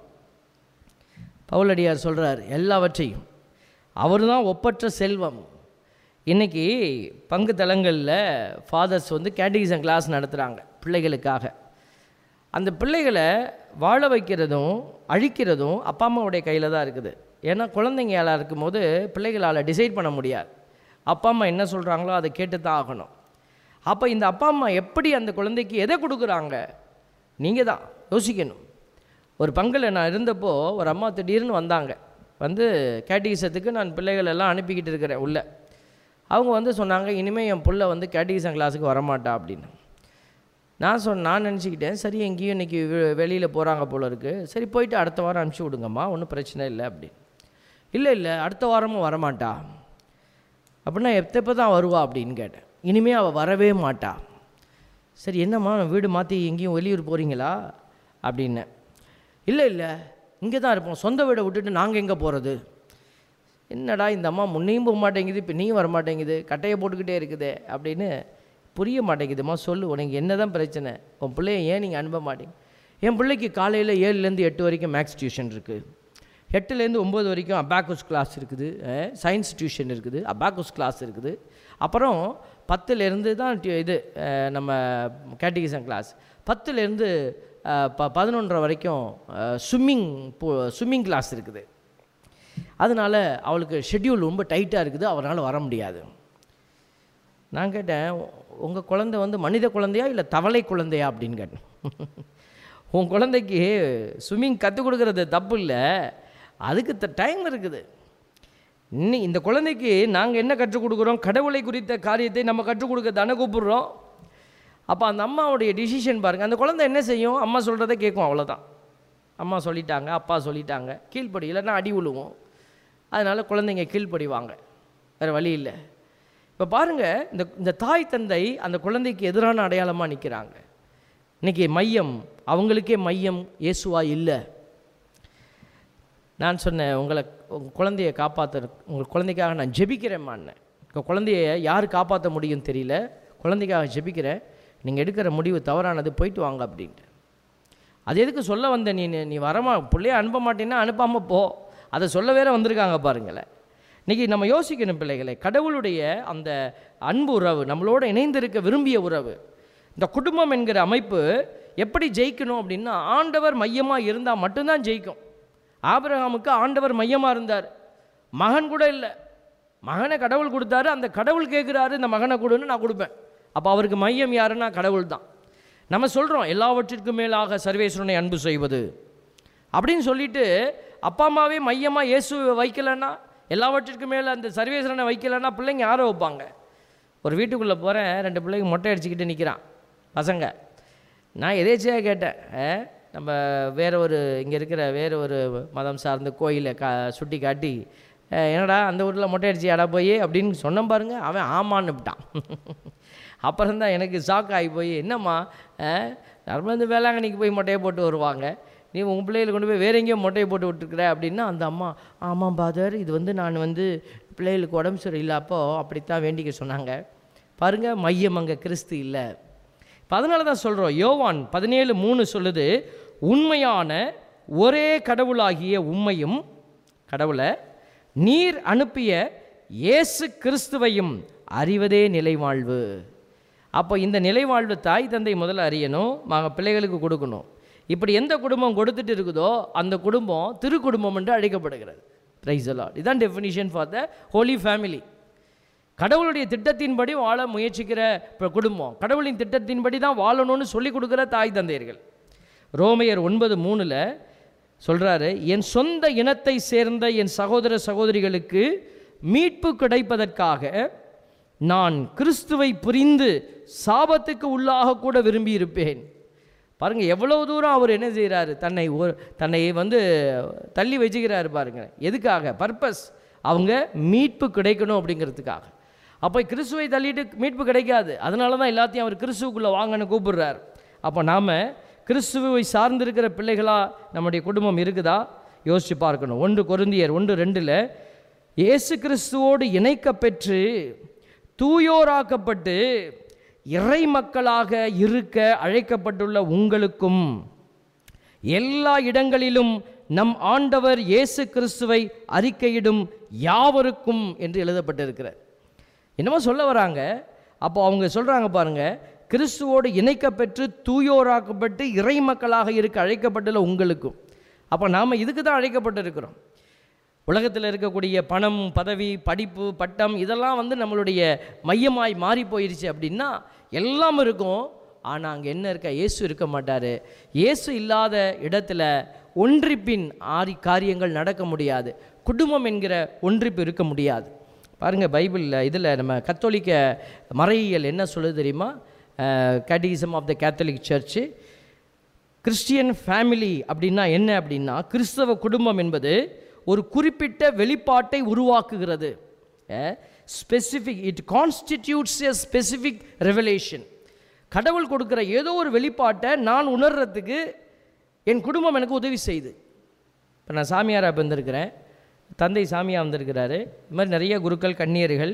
பவுலடியார் சொல்கிறார் எல்லாவற்றையும் அவர் தான் ஒப்பற்ற செல்வம் இன்றைக்கி பங்கு தலங்களில் ஃபாதர்ஸ் வந்து கேட்டகிசம் கிளாஸ் நடத்துகிறாங்க பிள்ளைகளுக்காக அந்த பிள்ளைகளை வாழ வைக்கிறதும் அழிக்கிறதும் அப்பா அம்மாவுடைய கையில் தான் இருக்குது ஏன்னா குழந்தைங்க எல்லாம் இருக்கும்போது பிள்ளைகளால் டிசைட் பண்ண முடியாது அப்பா அம்மா என்ன சொல்கிறாங்களோ அதை கேட்டு தான் ஆகணும் அப்போ இந்த அப்பா அம்மா எப்படி அந்த குழந்தைக்கு எதை கொடுக்குறாங்க நீங்கள் தான் யோசிக்கணும் ஒரு பங்கில் நான் இருந்தப்போ ஒரு அம்மா திடீர்னு வந்தாங்க வந்து கேட்டகிசத்துக்கு நான் பிள்ளைகள் எல்லாம் அனுப்பிக்கிட்டு இருக்கிறேன் உள்ளே அவங்க வந்து சொன்னாங்க இனிமேல் என் புள்ள வந்து கேட்டகிசம் கிளாஸுக்கு வரமாட்டா அப்படின்னு நான் சொன்ன நான் நினச்சிக்கிட்டேன் சரி எங்கேயும் இன்றைக்கி வெளியில் போகிறாங்க போல இருக்குது சரி போயிட்டு அடுத்த வாரம் அனுப்பிச்சி விடுங்கம்மா ஒன்றும் பிரச்சனை இல்லை அப்படின்னு இல்லை இல்லை அடுத்த வாரமும் வரமாட்டா அப்படின்னா எப்போ தான் வருவா அப்படின்னு கேட்டேன் இனிமேல் அவள் வரவே மாட்டா சரி என்னம்மா வீடு மாற்றி எங்கேயும் வெளியூர் போகிறீங்களா அப்படின்னேன் இல்லை இல்லை இங்கே தான் இருப்போம் சொந்த வீடை விட்டுட்டு நாங்கள் எங்கே போகிறது என்னடா இந்த அம்மா முன்னையும் போக மாட்டேங்குது இப்போ நீயும் வர மாட்டேங்குது கட்டையை போட்டுக்கிட்டே இருக்குதே அப்படின்னு புரிய மாட்டேங்குதும்மா சொல்லு உனக்கு என்ன தான் பிரச்சனை உன் பிள்ளைய ஏன் நீங்கள் அனுப்ப மாட்டீங்க என் பிள்ளைக்கு காலையில் ஏழுலேருந்து எட்டு வரைக்கும் மேக்ஸ் டியூஷன் இருக்குது எட்டுலேருந்து ஒம்பது வரைக்கும் அபாக்கஸ் கிளாஸ் இருக்குது சயின்ஸ் டியூஷன் இருக்குது அபாக்கஸ் கிளாஸ் இருக்குது அப்புறம் பத்துலேருந்து தான் டி- இது அஹ், நம்ம கேட்டகிசம் கிளாஸ் பத்துலேருந்து ப பதினொன்றரை வரைக்கும் ஸ்விம்மிங் ஸ்விம்மிங் கிளாஸ் இருக்குது அதனால் அவளுக்கு ஷெட்யூல் ரொம்ப டைட்டாக இருக்குது அவரால் வர முடியாது நான் கேட்டேன் உங்கள் குழந்தை வந்து மனித குழந்தையா இல்லை தவளை குழந்தையா அப்படின்னு கேட்டேன் உன் குழந்தைக்கு ஸ்விம்மிங் கற்றுக் கொடுக்கறது தப்பு இல்லை அதுக்கு டைம் இருக்குது இன்னி இந்த குழந்தைக்கு நாங்கள் என்ன கற்றுக் கொடுக்குறோம் கடவுளை குறித்த காரியத்தை நம்ம கற்றுக் கொடுக்க தானே கூப்பிடுறோம் அப்போ அந்த அம்மாவுடைய டிசிஷன் பாருங்கள் அந்த குழந்தை என்ன செய்யும் அம்மா சொல்கிறத கேட்கும் அவ்வளோதான் அம்மா சொல்லிட்டாங்க அப்பா சொல்லிட்டாங்க கீழ்ப்படி இல்லைன்னா அடி விழுவும் அதனால் குழந்தைங்க கீழ்ப்படிவாங்க வேறு வழி இல்லை இப்போ பாருங்கள் இந்த இந்த தாய் தந்தை அந்த குழந்தைக்கு எதிரான அடையாளமாக நிற்கிறாங்க இன்னைக்கு மையம் அவங்களுக்கே மையம் இயேசுவா இல்லை நான் சொன்னேன் உங்களை உங்கள் குழந்தைய காப்பாற்ற உங்கள் குழந்தைக்காக நான் ஜெபிக்கிறேம்மான்னேன் உங்கள் குழந்தைய யார் காப்பாற்ற முடியும்னு தெரியல குழந்தைக்காக ஜெபிக்கிறேன் நீங்கள் எடுக்கிற முடிவு தவறானது போயிட்டு வாங்க அப்படின்ட்டு அது எதுக்கு சொல்ல வந்த நீ நீ வரமா பிள்ளைய அனுப்ப மாட்டேன்னா அனுப்பாமல் போ அதை சொல்ல வேற வந்திருக்காங்க பாருங்களேன் இன்றைக்கி நம்ம யோசிக்கணும் பிள்ளைகளை கடவுளுடைய அந்த அன்பு உறவு நம்மளோட இணைந்திருக்க விரும்பிய உறவு இந்த குடும்பம் என்கிற அமைப்பு எப்படி ஜெயிக்கணும் அப்படின்னா ஆண்டவர் மையமாக இருந்தால் மட்டும்தான் ஜெயிக்கும் ஆபிரகாமுக்கு ஆண்டவர் மையமாக இருந்தார் மகன் கூட இல்லை மகனை கடவுள் கொடுத்தாரு அந்த கடவுள் கேட்குறாரு இந்த மகனை கொடுன்னு நான் கொடுப்பேன் அப்போ அவருக்கு மையம் யாருன்னா கடவுள் தான் நம்ம சொல்கிறோம் எல்லாவற்றிற்கும் மேலாக சர்வேஸ்வரனை அன்பு செய்வது அப்படின்னு சொல்லிட்டு அப்பா அம்மாவே மையமாக இயேசு வைக்கலைன்னா எல்லாவற்றிற்கும் மேலே அந்த சர்வேஸ்வரனை வைக்கலைன்னா பிள்ளைங்க யாரை வைப்பாங்க ஒரு வீட்டுக்குள்ளே போகிறேன் ரெண்டு பிள்ளைங்க மொட்டை அடிச்சுக்கிட்டு நிற்கிறான் பசங்க நான் எதேச்சியாக கேட்டேன் "ஆ, நம்ம வேற ஒரு இங்கே இருக்கிற வேற ஒரு மதம் சார்ந்த கோயிலை கா சுட்டி காட்டி "ஆ, என்னடா அந்த ஊரில் மொட்டை அடிச்சியாடா போய் அப்படின்னு சொன்னேன் பாருங்க அவன் ஆமான்னு விட்டான் அப்புறம் தான் எனக்கு ஷாக் ஆகி போய் என்னம்மா நம்ம வந்து வேளாங்கண்ணிக்கு போய் மொட்டையை போட்டு வருவாங்க நீ உங்கள் பிள்ளைகளை கொண்டு போய் வேற எங்கேயோ மொட்டையை போட்டு விட்டுருக்குற அப்படின்னா அந்த அம்மா ஆமாம் பாதர் இது வந்து நான் வந்து பிள்ளைகளுக்கு உடம்பு சரியில்லை அப்போ அப்படித்தான் வேண்டிக்க சொன்னாங்க பாருங்க மையம் அங்கே கிறிஸ்து இல்லை இப்போ அதனால தான் சொல்கிறோம் யோவான் பதினேழு மூணு சொல்லுது உண்மையான ஒரே கடவுளாகிய உண்மையும் கடவுளை நீர் அனுப்பிய இயேசு கிறிஸ்துவையும் அறிவதே நிலைவாழ்வு அப்போ இந்த நிலைவாழ்வு தாய் தந்தை முதல்ல அறியணும் மக பிள்ளைகளுக்கு கொடுக்கணும் இப்படி எந்த குடும்பம் கொடுத்துட்டு இருக்குதோ அந்த குடும்பம் திரு குடும்பம் என்று அழைக்கப்படுகிறது பிரைஸ் அலாட் இதுதான் definition for the holy family கடவுளுடைய திட்டத்தின்படி வாழ முயற்சிக்கிற இப்ப குடும்பம் கடவுளின் திட்டத்தின்படி தான் வாழணும்னு சொல்லி கொடுக்குற தாய் தந்தையர்கள் ரோமையர் ஒன்பது மூணில் சொல்கிறாரு என் சொந்த இனத்தை சேர்ந்த என் சகோதர சகோதரிகளுக்கு மீட்பு கிடைப்பதற்காக நான் கிறிஸ்துவை புரிந்து சாபத்துக்கு உள்ளாக கூட விரும்பி இருப்பேன் பாருங்க எவ்வளவு தூரம் அவர் என்ன செய்கிறாரு தன்னை ஒரு தன்னை வந்து தள்ளி வச்சுக்கிறாரு பாருங்க எதுக்காக பர்பஸ் அவங்க மீட்பு கிடைக்கணும் அப்படிங்கிறதுக்காக அப்போ கிறிஸ்துவை தள்ளிட்டு மீட்பு கிடைக்காது அதனால தான் எல்லாத்தையும் அவர் கிறிஸ்துவுக்குள்ளே வாங்கன்னு கூப்பிடுறார் அப்போ நாம் கிறிஸ்துவை சார்ந்திருக்கிற பிள்ளைகளாக நம்முடைய குடும்பம் இருக்குதா யோசித்து பார்க்கணும் ஒன்று கொருந்தியர் ஒன்று ரெண்டில் இயேசு கிறிஸ்துவோடு இணைக்கப்பெற்று தூயோராக்கப்பட்டு இறை மக்களாக இருக்க அழைக்கப்பட்டுள்ள உங்களுக்கும் எல்லா இடங்களிலும் நம் ஆண்டவர் இயேசு கிறிஸ்துவை அறிக்கையிடும் யாவருக்கும் என்று எழுதப்பட்டிருக்கிறார் என்னமோ சொல்ல வராங்க அப்போ அவங்க சொல்கிறாங்க பாருங்க கிறிஸ்துவோடு இணைக்கப்பெற்று தூயோராக்கப்பட்டு இறை மக்களாக இருக்க அழைக்கப்பட்டுள்ள உங்களுக்கும் அப்போ நாம் இதுக்கு தான் அழைக்கப்பட்டிருக்கிறோம் உலகத்தில் இருக்கக்கூடிய பணம் பதவி படிப்பு பட்டம் இதெல்லாம் வந்து நம்மளுடைய மையமாய் மாறி போயிருச்சு அப்படின்னா எல்லாம் இருக்கும் ஆனால் அங்கே என்ன இருக்க இயேசு இருக்க மாட்டார் இயேசு இல்லாத இடத்துல ஒன்றிப்பின் ஆரி காரியங்கள் நடக்க முடியாது குடும்பம் என்கிற ஒன்றிப்பு இருக்க முடியாது பாருங்கள் பைபிளில் இதில் நம்ம கத்தோலிக்க மறையியல் என்ன சொல்லுது தெரியுமா catechism of the Catholic church Christian family அப்படின்னா என்ன அப்படின்னா கிறிஸ்தவ குடும்பம் என்பது ஒரு குறிப்பிட்ட வெளிப்பாட்டை உருவாக்குகிறது specific it constitutes a specific revelation கடவுள் கொடுக்குற ஏதோ ஒரு வெளிப்பாட்டை நான் உணர்றதுக்கு என் குடும்பம் எனக்கு உதவி செய்யுது இப்போ நான் சாமியாராக வந்திருக்கிறேன் தந்தை சாமியாக வந்திருக்கிறாரு இது மாதிரி நிறைய குருக்கள் கன்னியர்கள்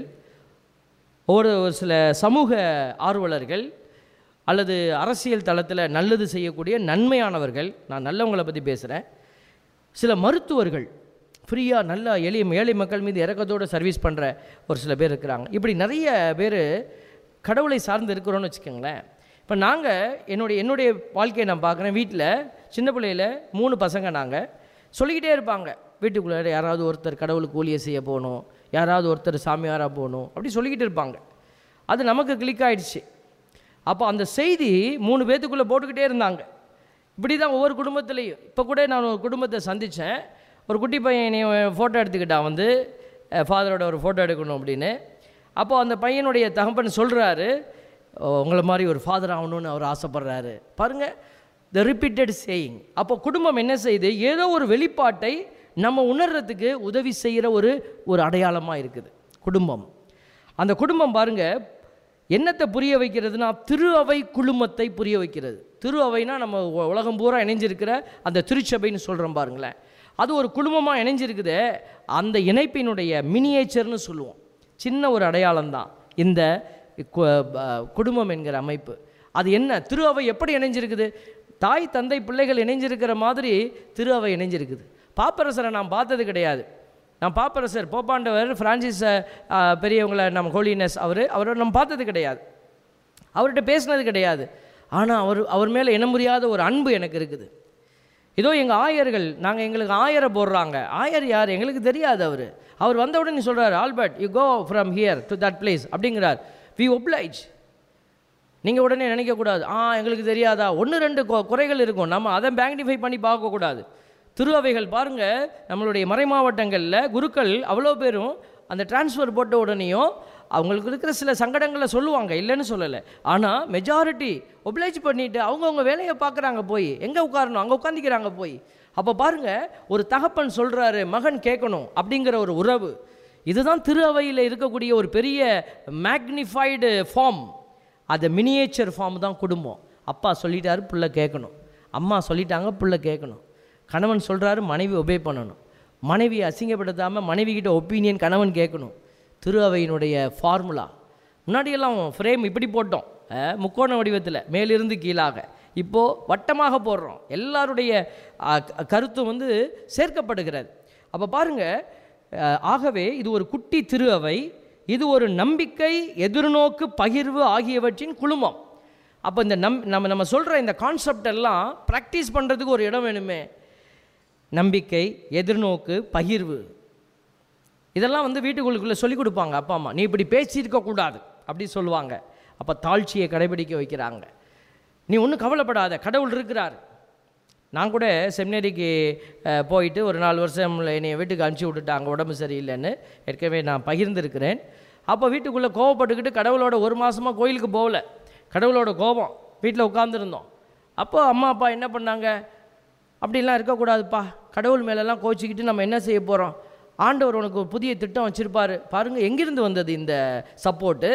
ஒரு ஒரு சில சமூக ஆர்வலர்கள் அல்லது அரசியல் தளத்தில் நல்லது செய்யக்கூடிய நன்மையானவர்கள் நான் நல்லவங்களை பற்றி பேசுகிறேன் சில மருத்துவர்கள் ஃப்ரீயாக நல்லா எளிய ஏழை மக்கள் மீது இறக்கத்தோடு சர்வீஸ் பண்ணுற ஒரு சில பேர் இருக்கிறாங்க இப்படி நிறைய பேர் கடவுளை சார்ந்து இருக்கிறோன்னு வச்சுக்கோங்களேன் இப்போ நாங்கள் என்னுடைய என்னுடைய வாழ்க்கையை நான் பார்க்குறேன் வீட்டில் சின்ன பிள்ளையில மூணு பசங்க நாங்கள் சொல்லிக்கிட்டே இருப்பாங்க வீட்டுக்குள்ளே யாராவது ஒருத்தர் கடவுளுக்கு ஊழிய செய்ய போகணும் யாராவது ஒருத்தர் சாமியாராக போகணும் அப்படி சொல்லிக்கிட்டு இருப்பாங்க அது நமக்கு கிளிக் ஆயிடுச்சு அப்போ அந்த செய்தி மூணு பேத்துக்குள்ளே போட்டுக்கிட்டே இருந்தாங்க இப்படி தான் ஒவ்வொரு குடும்பத்துலேயும் இப்போ கூட நான் ஒரு குடும்பத்தை சந்தித்தேன் ஒரு குட்டி பையன் என்னை ஃபோட்டோ எடுத்துக்கிட்டான் வந்து ஃபாதரோட ஒரு ஃபோட்டோ எடுக்கணும் அப்படின்னு அப்போது அந்த பையனுடைய தகப்பன் சொல்கிறாரு உங்களை மாதிரி ஒரு ஃபாதர் ஆகணும்னு அவர் ஆசைப்படுறாரு பாருங்கள் த ரிப்பீட்டட் சேயிங் அப்போ குடும்பம் என்ன செய்யுது ஏதோ ஒரு வெளிப்பாட்டை நம்ம உணர்றதுக்கு உதவி செய்கிற ஒரு ஒரு அடையாளமாக இருக்குது குடும்பம் அந்த குடும்பம் பாருங்க என்னத்தை புரிய வைக்கிறதுனா திரு அவை குழுமத்தை புரிய வைக்கிறது திரு அவைனா நம்ம உ- உலகம் பூரா இணைஞ்சிருக்கிற அந்த திருச்சபைன்னு சொல்கிறோம் பாருங்களேன் அது ஒரு குழுமமாக இணைஞ்சிருக்குது அந்த இணைப்பினுடைய மினியேச்சர்னு சொல்லுவோம் சின்ன ஒரு அடையாளம் தான் இந்த கு- ப- குடும்பம் என்கிற அமைப்பு அது என்ன திரு அவை எப்படி இணைஞ்சிருக்குது தாய் தந்தை பிள்ளைகள் இணைஞ்சிருக்கிற மாதிரி திரு அவை இணைஞ்சிருக்குது பாப்பரசரை நான் பார்த்தது கிடையாது நான் பாப்பரசர் போப்பாண்டவர் பிரான்சிஸ் அஹ், பெரியவங்களை நம்ம ஹோலினஸ் அவர் அவரை நம்ம பார்த்தது கிடையாது அவர்கிட்ட பேசினது கிடையாது ஆனால் அவர் அவர் மேலே இன முடியாத ஒரு அன்பு எனக்கு இருக்குது இதோ எங்கள் ஆயர்கள் நாங்கள் எங்களுக்கு ஆயரை போடுறாங்க ஆயர் யார் எங்களுக்கு தெரியாது அவர் அவர் வந்த உடனே சொல்கிறார் Albert you go from here to that place அப்படிங்கிறார் வி ஒப்ளைஜ் நீங்கள் உடனே நினைக்கக்கூடாது ஆ எங்களுக்கு தெரியாதா ஒன்று ரெண்டு கொ- குறைகள் இருக்கும் நம்ம அதை மேக்னிஃபை பண்ணி பார்க்கக்கூடாது திரு அவைகள் பாருங்கள் நம்மளுடைய மறைமாவட்டங்களில் குருக்கள் அவ்வளோ பேரும் அந்த டிரான்ஸ்ஃபர் போட்ட உடனேயும் அவங்களுக்கு இருக்கிற சில சங்கடங்களை சொல்லுவாங்க இல்லைன்னு சொல்லலை ஆனால் மெஜாரிட்டி ஒப்ளைஜ் பண்ணிவிட்டு அவங்கவுங்க வேலையை பார்க்குறாங்க போய் எங்கே உட்காரணும் அங்கே உட்காந்துக்கிறாங்க போய் அப்போ பாருங்கள் ஒரு தகப்பன் சொல்கிறாரு மகன் கேட்கணும் அப்படிங்கிற ஒரு உறவு இதுதான் திரு அவையில் இருக்கக்கூடிய ஒரு பெரிய மேக்னிஃபைடு ஃபார்ம் அது மினியேச்சர் ஃபார்ம் தான் குடும்பம் அப்பா சொல்லிட்டாரு புள்ள கேட்கணும் அம்மா சொல்லிட்டாங்க புள்ள கேட்கணும் கணவன் சொல்கிறாரு மனைவி ஒபே பண்ணணும் மனைவியை அசிங்கப்படுத்தாமல் மனைவி கிட்ட ஒப்பீனியன் கணவன் கேட்கணும் திரு அவையினுடைய ஃபார்முலா முன்னாடியெல்லாம் ஃப்ரேம் இப்படி போட்டோம் அஹ், முக்கோண வடிவத்தில் மேலிருந்து கீழாக இப்போது வட்டமாக போடுறோம் எல்லாருடைய அஹ், க- கருத்தும் வந்து சேர்க்கப்படுகிறது அப்போ பாருங்கள் ஆகவே இது ஒரு குட்டி திரு அவை இது ஒரு நம்பிக்கை எதிர்நோக்கு பகிர்வு ஆகியவற்றின் குழுமம் அப்போ இந்த நம் நம்ம நம்ம சொல்கிற இந்த கான்செப்ட் எல்லாம் ப்ராக்டிஸ் பண்ணுறதுக்கு ஒரு இடம் வேணுமே நம்பிக்கை எதிர்நோக்கு பகிர்வு இதெல்லாம் வந்து வீட்டுக்குள்ளுக்குள்ளே சொல்லிக் கொடுப்பாங்க அப்பா அம்மா நீ இப்படி பேசியிருக்க கூடாது அப்படி சொல்லுவாங்க அப்போ தாழ்ச்சியை கடைபிடிக்க வைக்கிறாங்க நீ ஒன்றும் கவலைப்படாத கடவுள் இருக்கிறார் நான் கூட செமினரிக்கு அஹ், போயிட்டு ஒரு நாலு வருஷம் என்னை வீட்டுக்கு அனுப்பிச்சி விட்டுட்டாங்க உடம்பு சரியில்லைன்னு ஏற்கனவே நான் பகிர்ந்திருக்கிறேன் அப்போ வீட்டுக்குள்ளே கோவப்பட்டுக்கிட்டு கடவுளோட ஒரு மாதமாக கோயிலுக்கு போகல கடவுளோட கோபம் வீட்டில் உட்காந்துருந்தோம் அப்போ அம்மா அப்பா என்ன பண்ணாங்க அப்படிலாம் இருக்கக்கூடாதுப்பா கடவுள் மேலெல்லாம் கோச்சிக்கிட்டு நம்ம என்ன செய்ய போகிறோம் ஆண்டவர் உனக்கு ஒரு புதிய திட்டம் வச்சுருப்பாரு பாருங்கள் எங்கிருந்து வந்தது இந்த சப்போர்ட்டு